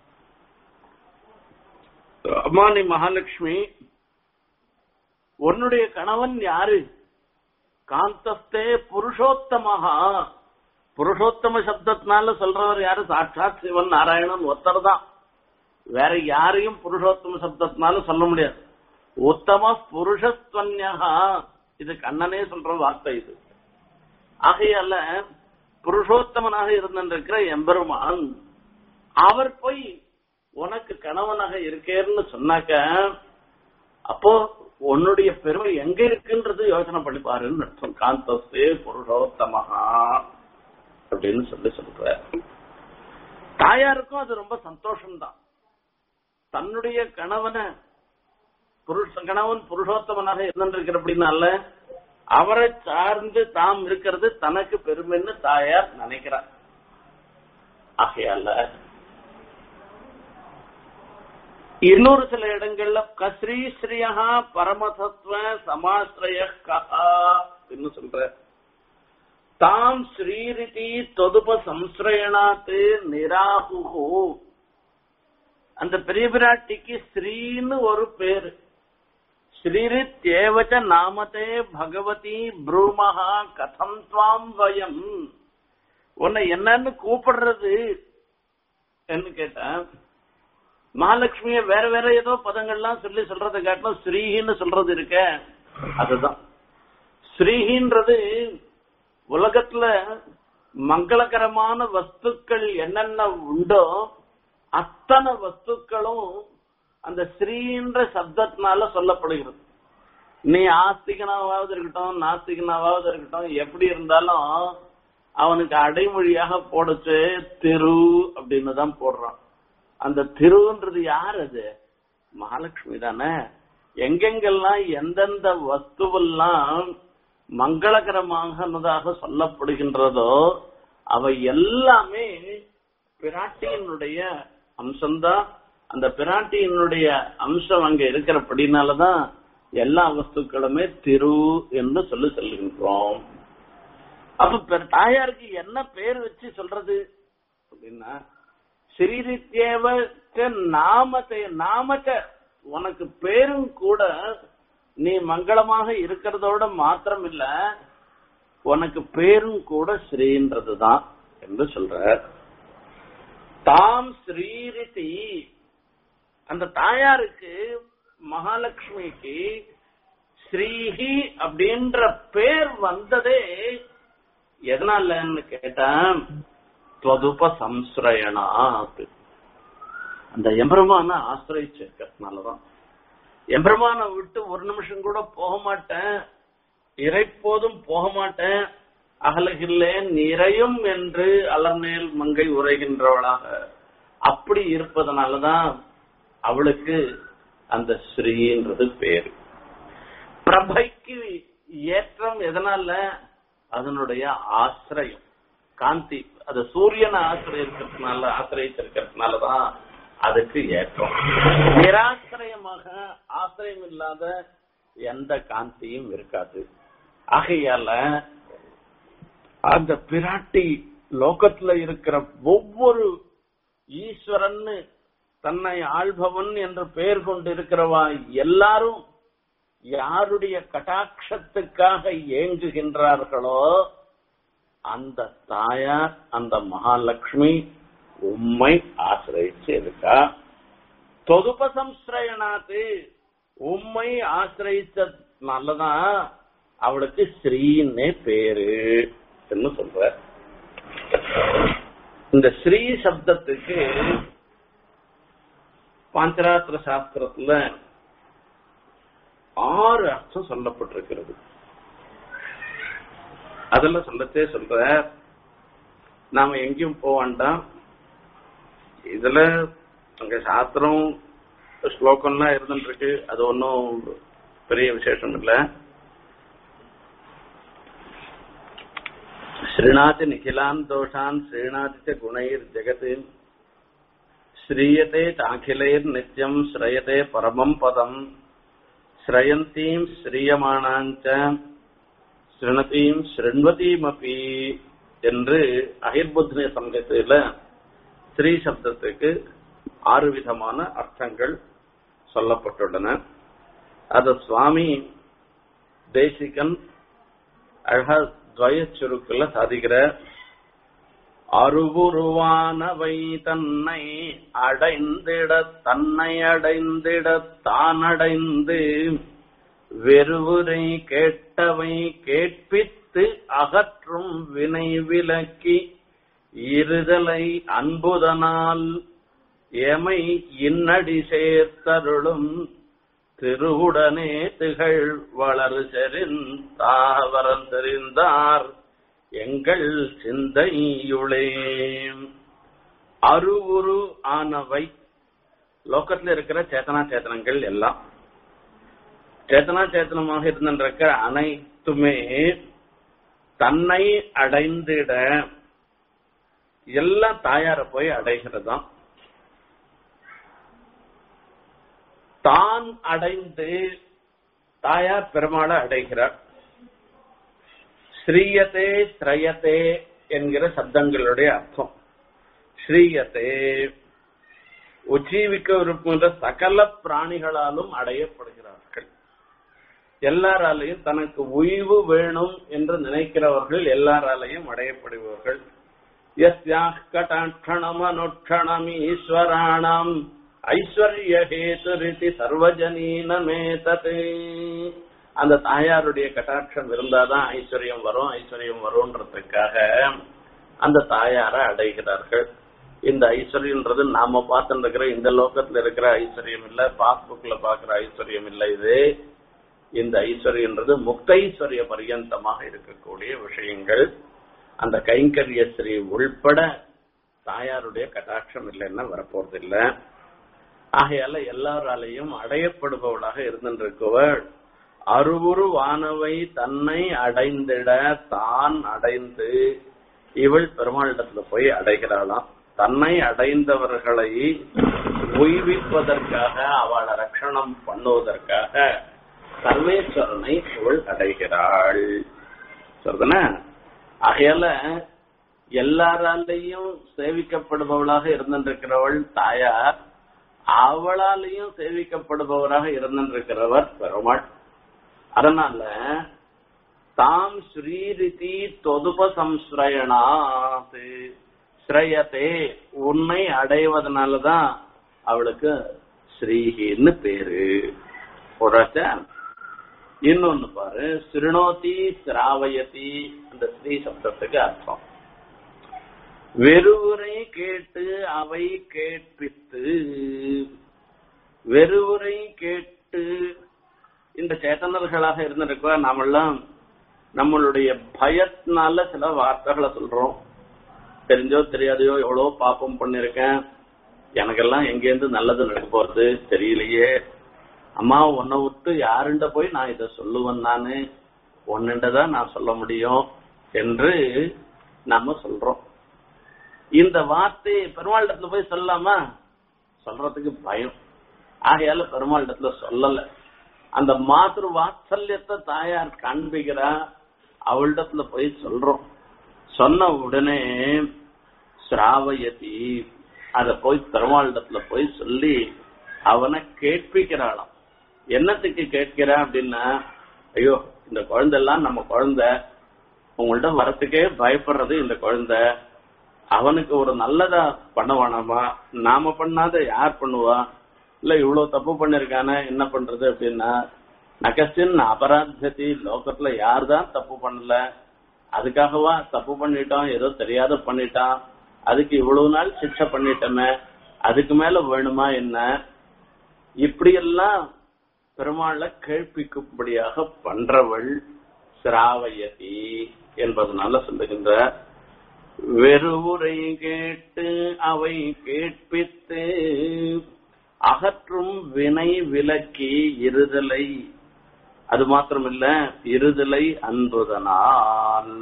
அம்மா நீ மகாலட்சுமி உன்னுடைய கணவன் யாரு காந்தஸ்தே புருஷோத்தமஹா புருஷோத்தம சப்தத்தினால சொல்றவர் யாரு சாட்சாத் சிவன் நாராயணன் ஒருத்தர் தான் வேற யாரையும் புருஷோத்தம சப்தத்தினால சொல்ல முடியாது உத்தம புருஷஸ்வன்யா இது கண்ணனே சொல்ற வார்த்தை இது ஆகையால புருஷோத்தமனாக இருந்திருக்கிற எம்பெருமான் அவர் போய் உனக்கு கணவனாக இருக்கேன்னு சொன்னாக்க அப்போ உன்னுடைய பெருமை எங்க இருக்குன்றது யோசனை பண்ணி பாருன்னு அர்த்தம் காந்தஸ்தே புருஷோத்தமஹா அப்படின்னு சொல்லி சொல்ற தாயாருக்கும் அது ரொம்ப சந்தோஷம்தான் தன்னுடைய கணவனை புருஷ கணவன் புருஷோத்தமனாக இருந்திருக்கிற அப்படின்னால அவரை சார்ந்து தாம் இருக்கிறது தனக்கு பெருமைன்னு தாயார் நினைக்கிறார் ஆகையால இன்னொரு சில இடங்கள்ல கஸ்ரீ ஸ்ரீயா பரமதத்துவ சமாசிரய கஹா என்று சொல்ற தாம் ஸ்ரீரிதி தொதுப சம்ஸ்ரயணாத்து நிராகுகு அந்த பெரிய பிராட்டிக்கு ஸ்ரீன்னு ஒரு பேரு ஸ்ரீரித் ஏவச்ச நாமதே பகவதி ப்ரூமஹா கதம் துவாம் வயம் உன்னை என்னன்னு கூப்பிடுறது என்று கேட்டேன் மகாலட்சுமிய வேற வேற ஏதோ பதங்கள்லாம் சொல்லி சொல்றதை காட்டிலும் ஸ்ரீஹின்னு சொல்றது இருக்க அதுதான் ஸ்ரீஹின்றது உலகத்துல மங்களகரமான வஸ்துக்கள் என்னென்ன உண்டோ அத்தனை வஸ்துக்களும் அந்த ஸ்ரீன்ற சப்தத்தினால சொல்லப்படுகிறது நீ ஆஸ்திகனாவது இருக்கட்டும் நாஸ்திகனாவது இருக்கட்டும் எப்படி இருந்தாலும் அவனுக்கு அடைமொழியாக போடச்சு திரு அப்படின்னு தான் போடுறான் அந்த திருன்றது யார் அது மகாலட்சுமி தானே எங்கெங்கெல்லாம் எந்தெந்த வஸ்துவெல்லாம் மங்களகரமாகனதாக சொல்லப்படுகின்றதோ அவை எல்லாமே பிராட்டியினுடைய அம்சம்தான் அந்த பிராட்டியினுடைய அம்சம் அங்க இருக்கிறபடினாலதான் எல்லா வஸ்துக்களுமே திரு என்று சொல்லி சொல்கின்றோம் அப்ப தாயாருக்கு என்ன பேர் வச்சு சொல்றது அப்படின்னா ஸ்ரீரித்யேவ நாமத்தை நாமச்ச உனக்கு பேரும் கூட நீ மங்களமாக இருக்கிறதோட மாத்திரம் இல்ல உனக்கு பேரும் கூட ஸ்ரீன்றதுதான் என்று சொல்ற தாம் ஸ்ரீரிதி அந்த தாயாருக்கு மகாலட்சுமிக்கு ஸ்ரீஹி அப்படின்ற பேர் வந்ததே எதனாலன்னு கேட்டேன் துவதுப சம்ஸ்ரயணாத் அந்த எம்பெருமான ஆசிரியிருக்கிறதுனாலதான் எம்பெருமான விட்டு ஒரு நிமிஷம் கூட போக மாட்டேன் இறைப்போதும் போக மாட்டேன் அகலகில்லேன் நிறையும் என்று அலர்மேல் மங்கை உரைகின்றவளாக அப்படி இருப்பதனாலதான் அவளுக்கு அந்த ஸ்ரீன்றது பேரு பிரபைக்கு ஏற்றம் எதனால அதனுடைய ஆசிரியம் காந்தி அது சூரியனை ஆசிரியக்கிறதுனால ஆசிரியத்திருக்கிறதுனாலதான் அதுக்கு ஏற்றம் நிராசிரியமாக ஆசிரியம் இல்லாத எந்த காந்தியும் இருக்காது ஆகையால அந்த பிராட்டி லோகத்துல இருக்கிற ஒவ்வொரு ஈஸ்வரன் தன்னை ஆள்பவன் என்று பெயர் கொண்டிருக்கிறவா எல்லாரும் யாருடைய கட்டாட்சத்துக்காக ஏங்குகின்றார்களோ அந்த தாயார் அந்த மகாலட்சுமி உம்மை ஆசிரியிச்சு இருக்கா தொதுப சம்ஸ்ரயனாத்து உம்மை ஆசிரியிச்சதுனாலதான் அவளுக்கு ஸ்ரீன்னே பேரு என்று சொல்ற இந்த ஸ்ரீ சப்தத்துக்கு பாஞ்சராத்திர சாஸ்திரத்துல ஆறு அர்த்தம் சொல்லப்பட்டிருக்கிறது அதெல்லாம் சொல்லத்தே சொல்ற நாம எங்கேயும் போக வேண்டாம் இதுல அங்க சாஸ்திரம் ஸ்லோகம்லாம் இருந்துட்டு இருக்கு அது ஒன்றும் பெரிய விசேஷம் இல்ல ஸ்ரீநாதி நிகிலான் தோஷான் ஸ்ரீநாதி குணைர் ஜெகத் ஸ்ரீயதே சாக்கிலைர் நித்யம் ஸ்ரயதே பரமம் பதம் ஸ்ரயந்தீம் ஸ்ரீயமானாஞ்ச ஸ்ருணதீம் ஸ்ருண்வதீமபி என்று அகிர்புத்னி சங்கத்தில ஸ்ரீ சப்தத்துக்கு ஆறு விதமான அர்த்தங்கள் சொல்லப்பட்டுள்ளன அத சுவாமி தேசிகன் அழகா துவய சுருக்குல சாதிக்கிற அருவுருவானவை தன்னை அடைந்திட தன்னை அடைந்திட தான் அடைந்து வெறுவுரை கேட்டவை கேட்பித்து அகற்றும் வினை விலக்கி இருதலை அன்புதனால் எமை இன்னடி சேர்த்தருளும் திருவுடனே திகழ் வளரு செறிந்தாவரம் தெரிந்தார் எங்கள் சிந்தையுளே அருவுரு ஆனவை லோக்கத்துல இருக்கிற சேத்தனா சேத்தனங்கள் எல்லாம் சேத்தனா சேத்தனமாக இருந்திருக்கிற அனைத்துமே தன்னை அடைந்திட எல்லாம் தாயார போய் அடைகிறதாம் தான் அடைந்து தாயார் பெருமாளை அடைகிறார் ஸ்ரீயத்தே திரயத்தே என்கிற சப்தங்களுடைய அர்த்தம் ஸ்ரீயத்தே உஜீவிக்க இருக்கின்ற சகல பிராணிகளாலும் அடையப்படுகிறார்கள் எல்லாராலையும் தனக்கு உய்வு வேணும் என்று நினைக்கிறவர்கள் எல்லாராலையும் அடையப்படுபவர்கள் கட்டாட்சணமனுட்சணம் ஈஸ்வராணாம் ஐஸ்வர்ய ஹேதுரிதி சர்வஜனீனமேததே அந்த தாயாருடைய கட்டாட்சம் இருந்தாதான் ஐஸ்வர்யம் வரும் ஐஸ்வர்யம் வரும்ன்றதுக்காக அந்த தாயாரை அடைகிறார்கள் இந்த ஐஸ்வர்யன்றது நாம பார்த்துட்டு இருக்கிற இந்த லோகத்துல இருக்கிற ஐஸ்வர்யம் இல்ல பாஸ்புக்ல பாக்குற ஐஸ்வர்யம் இல்ல இது இந்த ஐஸ்வர்யன்றது முக்தைஸ்வரிய பரியந்தமாக இருக்கக்கூடிய விஷயங்கள் அந்த கைங்கரிய ஸ்ரீ உள்பட தாயாருடைய கட்டாட்சம் இல்லைன்னா வரப்போறது இல்ல ஆகையால எல்லாராலையும் அடையப்படுபவளாக இருந்திருக்கவள் அருவுரு வானவை தன்னை அடைந்திட தான் அடைந்து இவள் பெருமாளிடத்துல போய் அடைகிறாளாம் தன்னை அடைந்தவர்களை உய்விப்பதற்காக அவளை ரட்சணம் பண்ணுவதற்காக சர்வேஸ்வரனை இவள் அடைகிறாள் சொல்றன ஆகையால எல்லாராலையும் சேவிக்கப்படுபவளாக இருந்திருக்கிறவள் தாயார் அவளாலையும் சேவிக்கப்படுபவராக இருந்திருக்கிறவர் பெருமாள் அதனால தாம் ஸ்ரீரிதி தொதுப சம்ஸ்ரயணாத்து ஸ்ரயத்தே உன்னை அடைவதனாலதான் அவளுக்கு ஸ்ரீஹின்னு பேரு புரட்ட இன்னொன்னு பாரு சிறுநோத்தி சிராவயதி அந்த ஸ்ரீ சப்தத்துக்கு அர்த்தம் வெறுவுரை கேட்டு அவை கேட்பித்து வெறுவுரை கேட்டு இந்த சேத்தனர்களாக இருந்திருக்கா நாமெல்லாம் நம்மளுடைய பயத்தினால சில வார்த்தைகளை சொல்றோம் தெரிஞ்சோ தெரியாதையோ எவ்வளவு பாப்பம் பண்ணிருக்கேன் எனக்கெல்லாம் எங்கேருந்து நல்லது நடக்க போறது தெரியலையே அம்மா உன்னை விட்டு யாருண்ட போய் நான் இதை சொல்லுவேன் நானு உன்னிண்டதான் நான் சொல்ல முடியும் என்று நாம சொல்றோம் இந்த வார்த்தை பெருமாளிடத்துல போய் சொல்லாமா சொல்றதுக்கு பயம் ஆகையால பெருமாளிடத்துல சொல்லல அந்த மாத்திரு வாத்சல்யத்தை தாயார் காண்பிக்கிறா அவளிடத்துல போய் சொல்றோம் சொன்ன உடனே சிராவயதி அத போய் பெருமாளிடத்துல போய் சொல்லி அவனை கேட்பிக்கிறாளாம் என்னத்துக்கு கேட்கிறா அப்படின்னா ஐயோ இந்த குழந்தை எல்லாம் நம்ம குழந்தை உங்கள்ட்ட வரத்துக்கே பயப்படுறது இந்த குழந்தை அவனுக்கு ஒரு நல்லதா பண்ண வேணாமா நாம பண்ணாத யார் பண்ணுவா இல்ல இவ்வளவு தப்பு பண்ணிருக்கானே என்ன பண்றது அப்படின்னா நகசின் அபராததி லோகத்துல யார் தான் தப்பு பண்ணல அதுக்காகவா தப்பு பண்ணிட்டோம் ஏதோ தெரியாத பண்ணிட்டான் அதுக்கு இவ்வளவு நாள் சிக்ஷை பண்ணிட்டோமே அதுக்கு மேல வேணுமா என்ன இப்படியெல்லாம் பெருமாளை கேள்விக்கும்படியாக பண்றவள் சிராவயதி என்பதனால சொல்லுகின்ற வெறுவுரை கேட்டு அவை கேட்பித்து அகற்றும் வினை விலக்கி இருதலை அது மாத்திரமில்ல இருதலை அன்புதனால்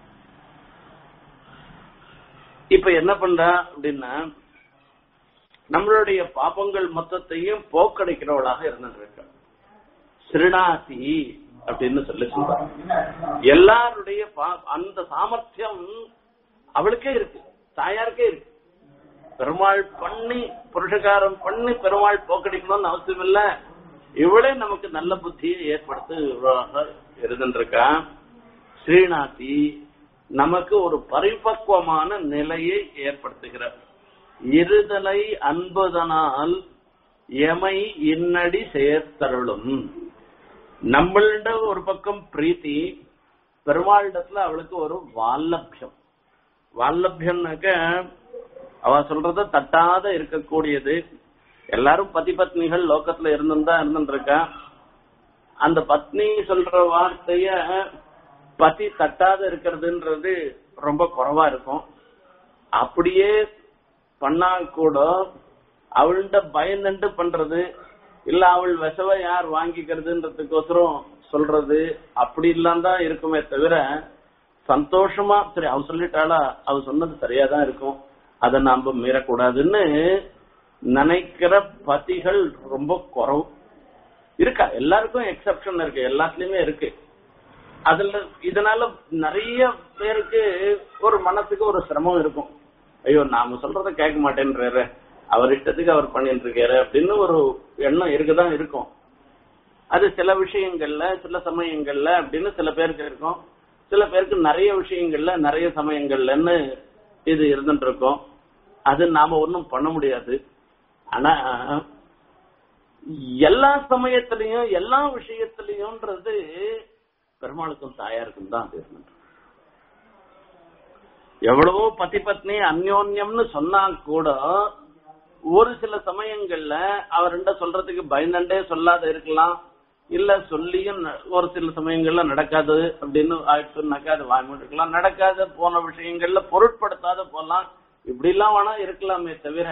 இப்ப என்ன பண்றா அப்படின்னா நம்மளுடைய பாப்பங்கள் மொத்தத்தையும் போக்கடைக்கிறவளாக இருந்துட்டு சிறுநாசி அப்படின்னு சொல்லி சொல்றாங்க எல்லாருடைய அந்த சாமர்த்தியம் அவளுக்கே இருக்கு தாயாருக்கே இருக்கு பெருமாள் பண்ணி புருஷகாரம் பண்ணி பெருமாள் போக்கடிக்கணும்னு அவசியம் இல்ல இவளே நமக்கு நல்ல புத்தியை ஏற்படுத்த இருந்துருக்கா ஸ்ரீநாதி நமக்கு ஒரு பரிபக்குவமான நிலையை ஏற்படுத்துகிறார் இருதலை அன்பதனால் எமை இன்னடி சேர்த்தருளும் நம்மள்ட ஒரு பக்கம் பிரீத்தி பெருமாளிடத்துல அவளுக்கு ஒரு வால்லபியம் வால்லபியம்னாக்க அவ சொல்றத தட்டாத இருக்கக்கூடியது எல்லாரும் பதி பத்னிகள் லோகத்துல இருந்துதான் இருந்துருக்கா அந்த பத்னி சொல்ற வார்த்தைய பதி தட்டாத இருக்கிறதுன்றது ரொம்ப குறைவா இருக்கும் அப்படியே பண்ணா கூட அவள்கிட்ட பயந்துட்டு பண்றது இல்ல அவள் விசவ யார் வாங்கிக்கிறதுன்றதுக்கோசரம் சொல்றது அப்படி இல்லாம தான் இருக்குமே தவிர சந்தோஷமா சரி அவ சொல்லிட்டாளா அவ சொன்னது சரியா தான் இருக்கும் அதை நாம மீறக்கூடாதுன்னு நினைக்கிற பதிகள் ரொம்ப குறவு இருக்கா எல்லாருக்கும் எக்ஸப்ஷன் இருக்கு எல்லாத்துலயுமே இருக்கு அதுல இதனால நிறைய பேருக்கு ஒரு மனசுக்கு ஒரு சிரமம் இருக்கும் ஐயோ நாம சொல்றத கேட்க மாட்டேன்றாரு அவர் இஷ்டத்துக்கு அவர் பண்ணிட்டு இருக்காரு அப்படின்னு ஒரு எண்ணம் இருக்குதான் இருக்கும் அது சில விஷயங்கள்ல சில சமயங்கள்ல அப்படின்னு சில பேருக்கு இருக்கும் சில பேருக்கு நிறைய விஷயங்கள்ல நிறைய சமயங்கள்லன்னு இது இருந்துட்டு இருக்கும் அது நாம ஒன்றும் பண்ண முடியாது ஆனா எல்லா சமயத்திலையும் எல்லா விஷயத்திலையும்ன்றது பெருமாளுக்கும் தாயாருக்கும் தான் அது இருந்துட்டு எவ்வளவோ பதி பத்னி அந்யோன்யம்னு சொன்னா கூட ஒரு சில சமயங்கள்ல அவர்கிட்ட சொல்றதுக்கு பயந்தண்டே சொல்லாத இருக்கலாம் இல்ல சொல்லியும் ந- ஒரு சில சமயங்கள்ல நடக்காது அப்படின்னு ஆயிடுச்சுனாக்கா அது வாங்கி இருக்கலாம் நடக்காத போன விஷயங்கள்ல பொருட்படுத்தாத போலாம் இப்படி எல்லாம் வேணா இருக்கலாமே தவிர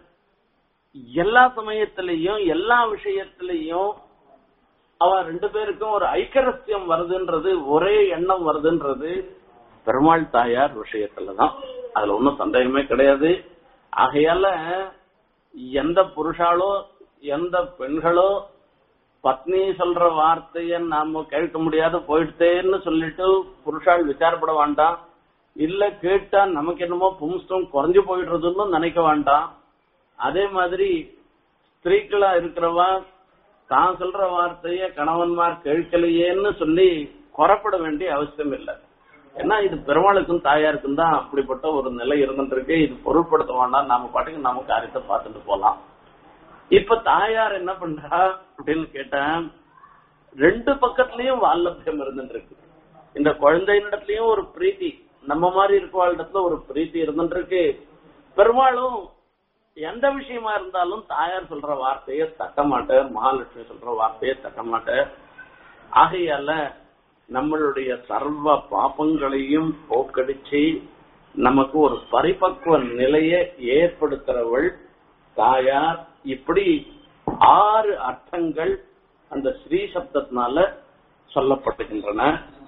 எல்லா சமயத்திலையும் எல்லா விஷயத்திலையும் அவ ரெண்டு பேருக்கும் ஒரு ஐக்கரஸ்யம் வருதுன்றது ஒரே எண்ணம் வருதுன்றது பெருமாள் தாயார் விஷயத்துலதான் அதுல ஒன்றும் சந்தேகமே கிடையாது ஆகையால எந்த புருஷாலோ எந்த பெண்களோ பத்னி சொல்ற வார்த்தைய நாம கேட்க முடியாத போயிட்டேன்னு சொல்லிட்டு புருஷால் விசாரப்பட வேண்டாம் இல்ல கேட்டா நமக்கு என்னமோ பும்ஸ்டம் குறைஞ்சு போயிடுறதுன்னு நினைக்க வேண்டாம் அதே மாதிரி ஸ்திரீக்களா இருக்கிறவா தான் சொல்ற வார்த்தைய கணவன்மார் கேட்கலையேன்னு சொல்லி குறப்பட வேண்டிய அவசியம் இல்லை ஏன்னா இது பெருமாளுக்கும் தாயாருக்கும் தான் அப்படிப்பட்ட ஒரு நிலை இருந்துட்டு இருக்கு இது பொருட்படுத்த வேண்டாம் நாம பாட்டுக்கு நாம காரியத்தை பார்த்துட்டு போலாம் இப்ப தாயார் என்ன பண்றா அப்படின்னு கேட்டேன் ரெண்டு பக்கத்துலயும் வால்லபியம் இருந்துட்டு இருக்கு இந்த குழந்தையினிடத்துலயும் ஒரு பிரீத்தி நம்ம மாதிரி இருக்கவாளிடத்துல ஒரு பிரீத்தி இருந்துட்டு இருக்கு பெருமாளும் எந்த விஷயமா இருந்தாலும் தாயார் சொல்ற வார்த்தையை தட்ட மாட்டேன் மகாலட்சுமி சொல்ற வார்த்தையை தட்ட மாட்டேன் ஆகையால நம்மளுடைய சர்வ பாபங்களையும் போக்கடிச்சு நமக்கு ஒரு பரிபக்குவ நிலையை ஏற்படுத்துறவள் தாயார் இப்படி ஆறு அர்த்தங்கள் அந்த ஸ்ரீ சப்தத்தினால சொல்லப்பட்டுகின்றன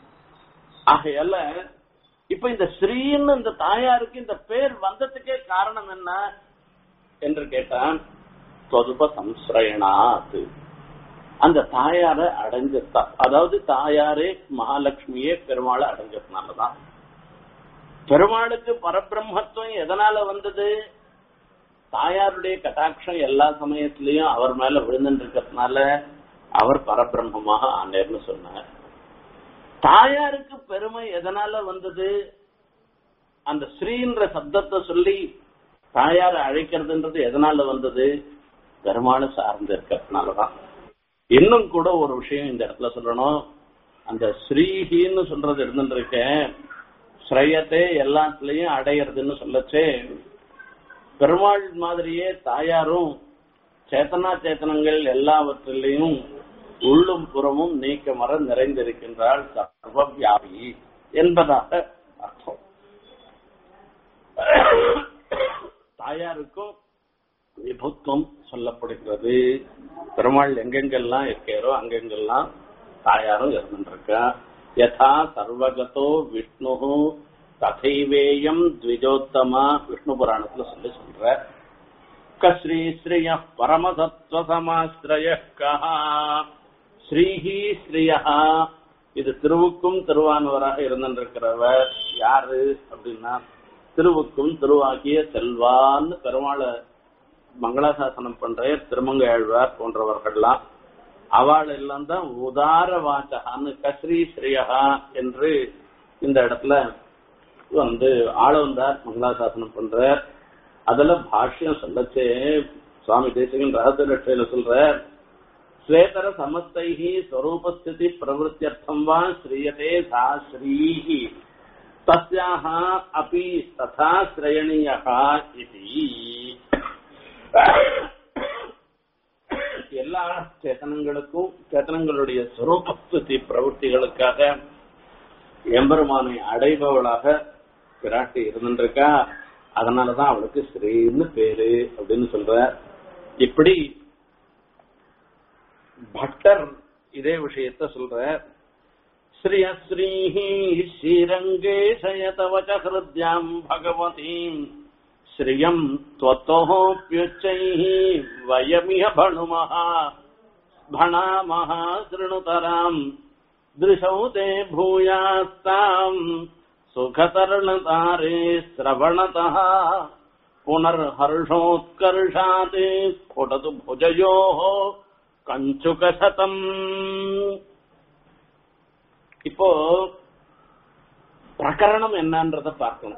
ஆகையால இப்ப இந்த ஸ்ரீன்னு இந்த தாயாருக்கு இந்த பேர் வந்ததுக்கே காரணம் என்ன என்று கேட்டான் தொதுப சம்ஸ்ரயணாத் அந்த தாயாரை அடைஞ்சிருத்தா அதாவது தாயாரே மகாலட்சுமியே பெருமாளை அடைஞ்சதுனாலதான் பெருமாளுக்கு பரபிரம்மத்துவம் எதனால வந்தது தாயாருடைய கட்டாட்சம் எல்லா சமயத்திலையும் அவர் மேல விழுந்துட்டு இருக்கிறதுனால அவர் பரபிரம்மமாக ஆனேர்னு சொன்னார் தாயாருக்கு பெருமை எதனால வந்தது அந்த ஸ்ரீன்ற சப்தத்தை சொல்லி தாயாரை அழைக்கிறதுன்றது எதனால வந்தது பெருமாளை சார்ந்து இருக்கிறதுனாலதான் இன்னும் கூட ஒரு விஷயம் இந்த இடத்துல சொல்லணும் அந்த ஸ்ரீஹின்னு சொல்றது இருந்துட்டு இருக்கேன் ஸ்ரயத்தை எல்லாத்துலயும் அடையிறதுன்னு சொல்லச்சே பெருமாள் மாதிரியே தாயாரும் சேத்தனா சேத்தனங்கள் எல்லாவற்றிலையும் உள்ளும் புறமும் நீக்க மர நிறைந்திருக்கின்றாள் சர்வவியாபி என்பதாக அர்த்தம் தாயாருக்கும் விபுத்துவம் சொல்லப்படுகிறது பெருமாள் எங்கெங்கெல்லாம் இருக்காரோ அங்கெங்கெல்லாம் தாயாரும் இருந்துருக்கா யதா சர்வகதோ விஷ்ணு ததைவேயம் த்விஜோத்தமா விஷ்ணு புராணத்துல சொல்லி சொல்ற கஸ்ரீ ஸ்ரீய பரமசத்வ சமாஸ்திரய கஹா ஸ்ரீஹி ஸ்ரீயா இது திருவுக்கும் திருவானவராக இருந்திருக்கிறவர் யாரு அப்படின்னா திருவுக்கும் திருவாகிய செல்வான்னு பெருமாளை மங்களாசாசனம் பண்ற திருமங்க ஆழ்வார் போன்றவர்கள்லாம் அவள் எல்லாம் தான் உதார வாச்சகான்னு கஸ்ரீ ஸ்ரீயா என்று இந்த இடத்துல வந்து ஆளவந்தார் மங்களாசாசனம் பண்றார் அதுல பாஷ்யம் சொல்லச்சே சுவாமி தேசிகன் ரகசிய லட்சையில சொல்ற ஸ்வேதர சமஸ்தைஹி ஸ்வரூபஸ்திதி பிரவருத்தியர்த்தம் வா ஸ்ரீயதே சா ஸ்ரீஹி தஸ்யாஹ அபி ததா ஸ்ரயணீயः இதி எல்லா சேத்தனங்களுக்கும் சேத்தனங்களுடைய சுரூபஸ்துதி பிரவൃத்திகளுக்காக எம்பெருமானை அடைபவளாக பிராட்டி இருந்துருக்கா அதனாலதான் அவளுக்கு ஸ்ரீன்னு பேரு அப்படின்னு சொல்ற இப்படி பட்டர் இதே விஷயத்த சொல்ற ஸ்ரீஹி ஸ்ரீரங்கே சயதவச்ச ஹிருத்யாம் பகவதீம் ஸ்ரியம் त्वत्तोऽप्युच्चैः वयमिह भणुमः भणामः शृणुतराम् दृशौ ते भूयास्ताम् सुखतरणतारे श्रवणतः पुनर्हर्षोत्कर्षात् स्फुटतु भुजयोः கஞ்சுகசதம் இப்போ பிரகரணம் என்னன்றத பார்க்கணும்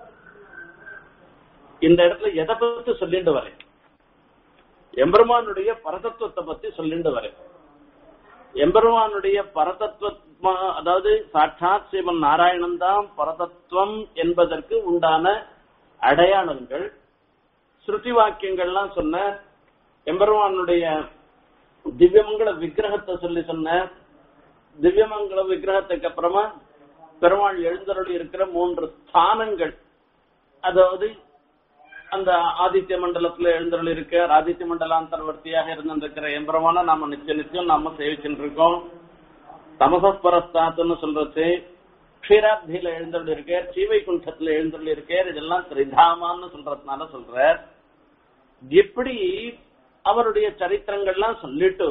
இந்த இடத்துல எதை பத்தி சொல்லிட்டு வரேன் எம்பெருமானுடைய பரதத்துவத்தை பத்தி சொல்லிட்டு வரேன் எம்பெருமானுடைய பரதத்துவ அதாவது சாட்சாத் சிவன் நாராயணன் தான் பரதத்துவம் என்பதற்கு உண்டான அடையாளங்கள் ஸ்ருதி வாக்கியங்கள்லாம் சொன்ன எம்பெருமானுடைய திவ்யமங்கல விக்கிரகத்தை சொல்லி சொன்ன திவ்யமங்கல விக்கிரகத்துக்கு அப்புறமா பெருமாள் எழுந்தருளி இருக்கிற மூன்று ஸ்தானங்கள் அதாவது அந்த ஆதித்ய மண்டலத்துல எழுந்தருள் இருக்க ஆதித்ய மண்டலாந்தர்வர்த்தியாக இருந்திருக்கிற எம்பெருமான நாம நிச்சய நிச்சயம் நாம சேவிச்சுட்டு இருக்கோம் தமசஸ்பரஸ்தாத்துன்னு சொல்றது க்ஷீராப்தியில எழுந்தருள் இருக்கார் சீவைகுண்டத்துல எழுந்தருள் இருக்கார் இதெல்லாம் திரிதாமான்னு சொல்றதுனால சொல்ற எப்படி அவருடைய சரித்திரங்கள்லாம் சொல்லிட்டு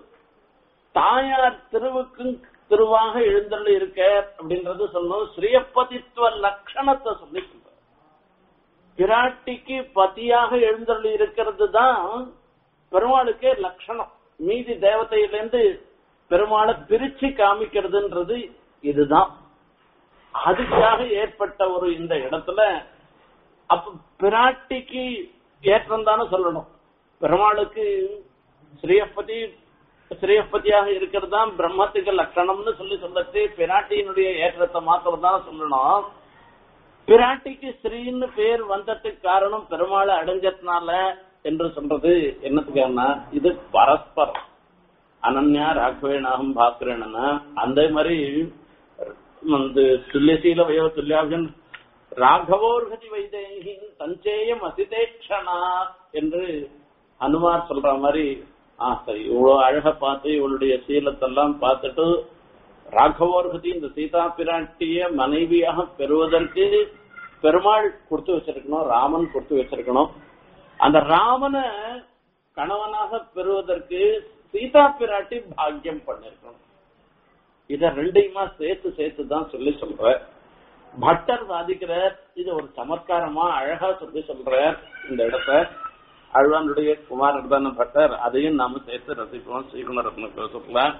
தாயார் திருவுக்கும் திருவாக எழுந்தருள் இருக்க அப்படின்றது சொன்னோம் ஸ்ரீயப்பதித்துவ லட்சணத்தை சொல்லி சொல்ற பிராட்டிக்கு பதியாக எழுந்தருளி இருக்கிறது தான் பெருமாளுக்கே லட்சணம் மீதி தேவதையிலிருந்து பெருமாளை பிரிச்சு காமிக்கிறதுன்றது இதுதான் அதுக்காக ஏற்பட்ட ஒரு இந்த இடத்துல அப்ப பிராட்டிக்கு ஏற்றம் தானே சொல்லணும் பெருமாளுக்கு ஸ்ரீயப்பதி ஸ்ரீயப்பதியாக இருக்கிறது தான் பிரம்மத்துக்கு லட்சணம்னு சொல்லி சொல்லச்சு பிராட்டியினுடைய ஏற்றத்தை மாத்திரம் தான் சொல்லணும் பிராட்டிக்கு ஸ்ரீன்னு பேர் வந்ததுக்கு காரணம் பெருமாளை அடைஞ்சதுனால என்று சொல்றது என்னத்துக்கான இது பரஸ்பரம் அனன்யா ராഘவேணாகம் பாக்குறேன்னா அந்த மாதிரி வந்து துல்லியசீல வயோ துல்லியாபின் ராகவோர்கதி வைதேகி தஞ்சேயம் அசிதேக்ஷனா என்று ஹனுமார் சொல்ற மாதிரி ஆ சரி இவ்வளவு அழக பார்த்து இவளுடைய சீலத்தெல்லாம் பார்த்துட்டு ராகவோர்கதி இந்த சீதா பிராட்டிய மனைவியாக பெறுவதற்கு பெருமாள் கொடுத்து வச்சிருக்கணும் ராமன் கொடுத்து வச்சிருக்கணும் அந்த ராமனை கணவனாக பெறுவதற்கு சீதா பிராட்டி பாக்கியம் பண்ணிருக்கணும் இத ரெண்டையுமா சேர்த்து சேர்த்து தான் சொல்லி சொல்ற பட்டர் சாதிக்கிறார் இது ஒரு சமத்காரமா அழகா சொல்லி சொல்றார் இந்த இடத்த அழ்வானுடைய குமாரர் தான பட்டர் அதையும் நாம சேர்த்து ரசிப்போம் ஸ்ரீகுணரத்ன சொல்லலாம்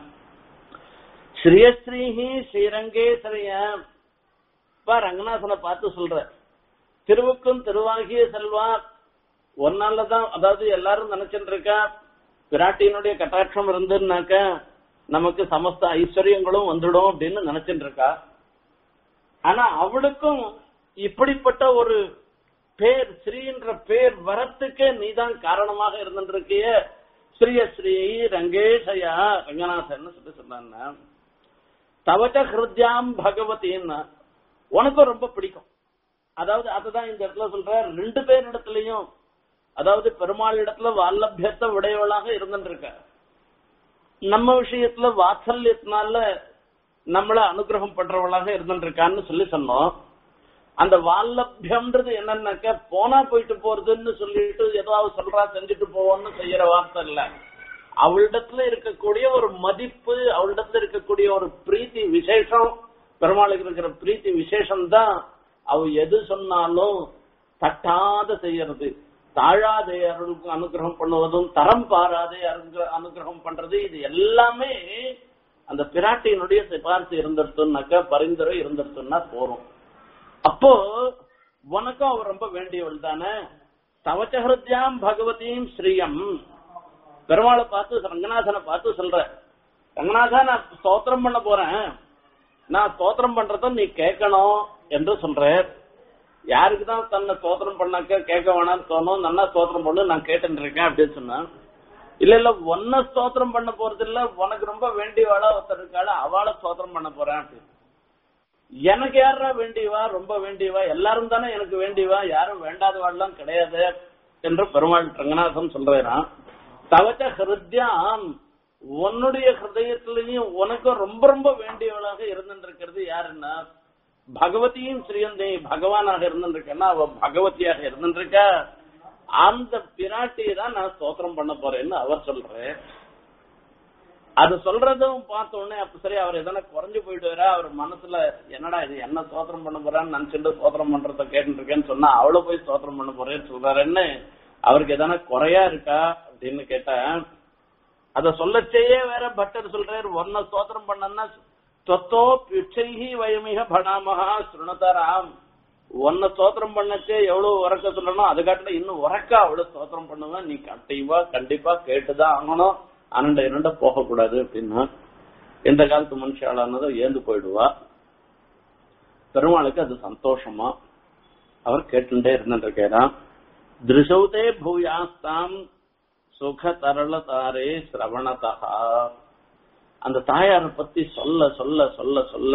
ஸ்ரீயஸ்ரீஹி ஸ்ரீரங்கேஸ்வரிய ரங்கநாதனை பார்த்து சொல்ற திருவுக்கும் திருவாகிய செல்வா ஒன்னாலதான் அதாவது எல்லாரும் நினைச்சிட்டு இருக்கா பிராட்டியினுடைய கட்டாட்சம் இருந்துன்னாக்க நமக்கு சமஸ்த ஐஸ்வர்யங்களும் வந்துடும் அப்படின்னு நினைச்சிட்டு இருக்கா ஆனா அவளுக்கும் இப்படிப்பட்ட ஒரு பேர் ஸ்ரீன்ற பேர் வரத்துக்கே நீதான் காரணமாக இருந்திருக்கிய ஸ்ரீய ஸ்ரீ ரங்கேஷயா ரங்கநாதன் சொல்லி சொன்னான்னா தவச்ச ஹிருத்யாம் பகவதின்னா உனக்கும் ரொம்ப பிடிக்கும் அதாவது அதுதான் இந்த இடத்துல சொல்ற ரெண்டு பேர் இடத்துலயும் அதாவது பெருமாள் இடத்துல வால்லபியத்தை உடையவளாக இருந்துருக்க நம்ம விஷயத்துல வாத்சல்யத்தினால நம்மள அனுகிரகம் பண்றவளாக இருந்துருக்கான்னு சொல்லி சொன்னோம் அந்த வால்லபியம்ன்றது என்னன்னாக்க போனா போயிட்டு போறதுன்னு சொல்லிட்டு ஏதாவது சொல்றா செஞ்சுட்டு போவோம்னு செய்யற வார்த்தை இல்ல அவளிடத்துல இருக்கக்கூடிய ஒரு மதிப்பு அவளிடத்துல இருக்கக்கூடிய ஒரு பிரீத்தி விசேஷம் பெருமாளுக்கு இருக்கிற பிரீத்தி விசேஷம் தான் அவ எது சொன்னாலும் தட்டாத செய்யறது தாழாதே அருளுக்கு அனுகிரகம் பண்ணுவதும் தரம் பாராதே அனுகிரகம் பண்றது இது எல்லாமே அந்த பிராட்டியினுடைய சிபாரிசு இருந்துருத்துனாக்கா பரிந்துரை இருந்துருத்துன்னா போறோம் அப்போ உனக்கும் அவர் ரொம்ப வேண்டியவள் தானே தவச்சஹிருத்யாம் பகவதியும் ஸ்ரீயம் பெருமாளை பார்த்து ரங்கநாதனை பார்த்து சொல்ற ரங்கநாதா நான் ஸ்தோத்திரம் பண்ண போறேன் நான் ஸ்தோத்திரம் பண்றத நீ கேட்கணும் என்று சொல்ற யாருக்கு தான் தன்னை ஸ்தோத்திரம் பண்ணாக்க கேட்க வேணாம்னு தோணும் நல்லா ஸ்தோத்திரம் பண்ணு நான் கேட்டுட்டு இருக்கேன் அப்படின்னு சொன்னா இல்ல இல்ல ஒன்ன ஸ்தோத்திரம் பண்ண போறது இல்ல உனக்கு ரொம்ப வேண்டியவாளா ஒருத்தர் இருக்காள அவளை ஸ்தோத்திரம் பண்ண போறேன் அப்படின்னு எனக்கு யாரா வேண்டியவா ரொம்ப வேண்டியவா எல்லாரும் தானே எனக்கு வேண்டியவா யாரும் வேண்டாதவாள்லாம் கிடையாது என்று பெருமாள் ரங்கநாதன் சொல்றான் தவச்ச ஹிருத்யாம் உன்னுடைய ஹிருதயத்திலையும் உனக்கும் ரொம்ப ரொம்ப வேண்டியவளாக இருந்துருக்கிறது யாருன்னா பகவதியும் ஸ்ரீயந்தை பகவானாக இருந்துருக்கேன்னா அவ பகவதியாக இருந்துருக்கா அந்த பிராட்டியை தான் நான் ஸ்தோத்திரம் பண்ண போறேன்னு அவர் சொல்றேன் அது சொல்றதும் பார்த்த உடனே அப்ப சரி அவர் எதனா குறைஞ்சு போயிட்டு அவர் மனசுல என்னடா இது என்ன ஸ்தோத்திரம் பண்ண போறான்னு நினைச்சிட்டு ஸ்தோத்திரம் பண்றத கேட்டு இருக்கேன்னு சொன்னா அவளை போய் ஸ்தோத்திரம் பண்ண போறேன்னு சொல்றாருன்னு அவருக்கு எதனா குறையா இருக்கா அப்படின்னு கேட்டேன் அத சொல்லச்சேயே வேற பட்டர் சொல்றாரு ஒன்ன ஸ்தோத்திரம் பண்ணனா தொத்தோ பிச்சைஹி வயமிக படாமகா சுருணதராம் ஒன்ன ஸ்தோத்திரம் பண்ணச்சே எவ்வளவு உறக்க சொல்லணும் அது காட்டில இன்னும் உறக்க அவ்வளவு ஸ்தோத்திரம் பண்ணுவேன் நீ கண்டிப்பா கண்டிப்பா கேட்டுதான் ஆகணும் அனண்ட இரண்ட போகக்கூடாது அப்படின்னா எந்த காலத்து மனுஷாளானதோ ஏந்து போயிடுவா பெருமாளுக்கு அது சந்தோஷமா அவர் கேட்டுட்டே இருந்துருக்கிறான் திருஷௌதே பூயாஸ்தாம் சுக தரள தாரே சிரவணதா அந்த தாயாரை பத்தி சொல்ல சொல்ல சொல்ல சொல்ல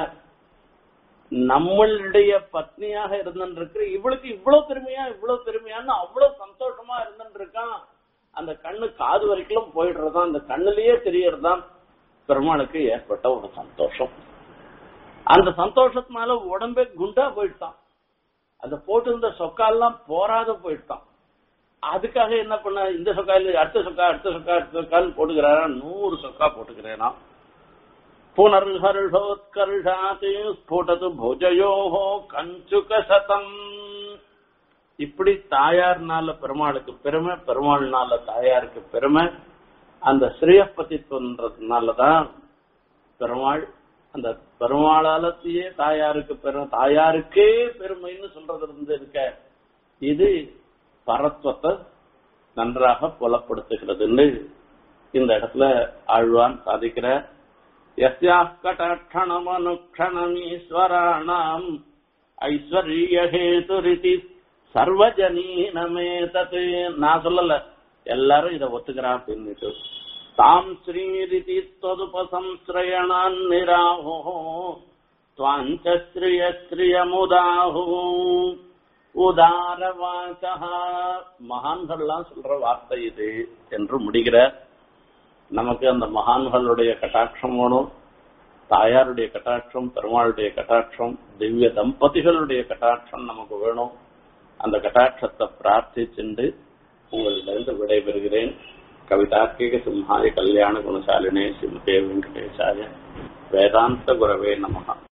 நம்மளுடைய பத்னியாக இருந்துருக்கிற இவளுக்கு இவ்வளவு பெருமையா இவ்வளவு பெருமையான்னு அவ்வளவு சந்தோஷமா இருந்துருக்கான் அந்த கண்ணு காது வரைக்கும் போயிடுறதான் அந்த கண்ணுலயே தெரியறதுதான் பெருமாளுக்கு ஏற்பட்ட ஒரு சந்தோஷம் அந்த சந்தோஷத்தினால உடம்பே குண்டா போயிட்டான் அந்த போட்டிருந்த சொக்கால்லாம் போராத போயிட்டான் அதுக்காக என்ன பண்ண இந்த சொக்கா இல்ல அடுத்த சொக்கா அடுத்த சொக்கா அடுத்த சொக்கான்னு போட்டுக்கிறாரா நூறு சொக்கா போட்டுக்கிறேனா புனர்ஹர்ஷோத்கர்ஷாத் ஸ்புடது புஜயோஹோ கஞ்சுக சதம் இப்படி தாயார்னால பெருமாளுக்கு பெருமை பெருமாள்னால தாயாருக்கு பெருமை அந்த ஸ்ரீயப்பதித்துவன்றதுனாலதான் பெருமாள் அந்த பெருமாளாலத்தையே தாயாருக்கு பெருமை தாயாருக்கே பெருமைன்னு சொல்றது இருந்து இருக்க இது பரத்வத்தை நன்றாக புலப்படுத்துகிறதுன்னு இந்த இடத்துல ஆழ்வான் சாதிக்கிற எஸ்யா கடாட்சணமனுக்ஷணமீஸ்வராணாம் ஐஸ்வர்யஹேதுரிதி சர்வஜனீனமே தத்து நான் சொல்லல எல்லாரும் இத ஒத்துக்கிறான் அப்படின்னுட்டு தாம் ஸ்ரீரிதி தொதுபசம்ஸ்ரயணான் நிராஹோ துவாஞ்ச ஸ்ரீய ஸ்ரீயமுதாஹூ உதாரவாச்சா மகான்கள்லாம் சொல்ற வார்த்தை இது என்று முடிகிற நமக்கு அந்த மகான்களுடைய கட்டாட்சம் வேணும் தாயாருடைய கட்டாட்சம் பெருமாளுடைய கட்டாட்சம் திவ்ய தம்பதிகளுடைய கட்டாட்சம் நமக்கு வேணும் அந்த கட்டாட்சத்தை பிரார்த்திச்சுண்டு உங்களிடந்து விடைபெறுகிறேன் கவிதார்க்கிக சிம்ஹாய கல்யாண குணசாலினே சிம்ஹே வெங்கடேசாய வேதாந்த குரவே நமகா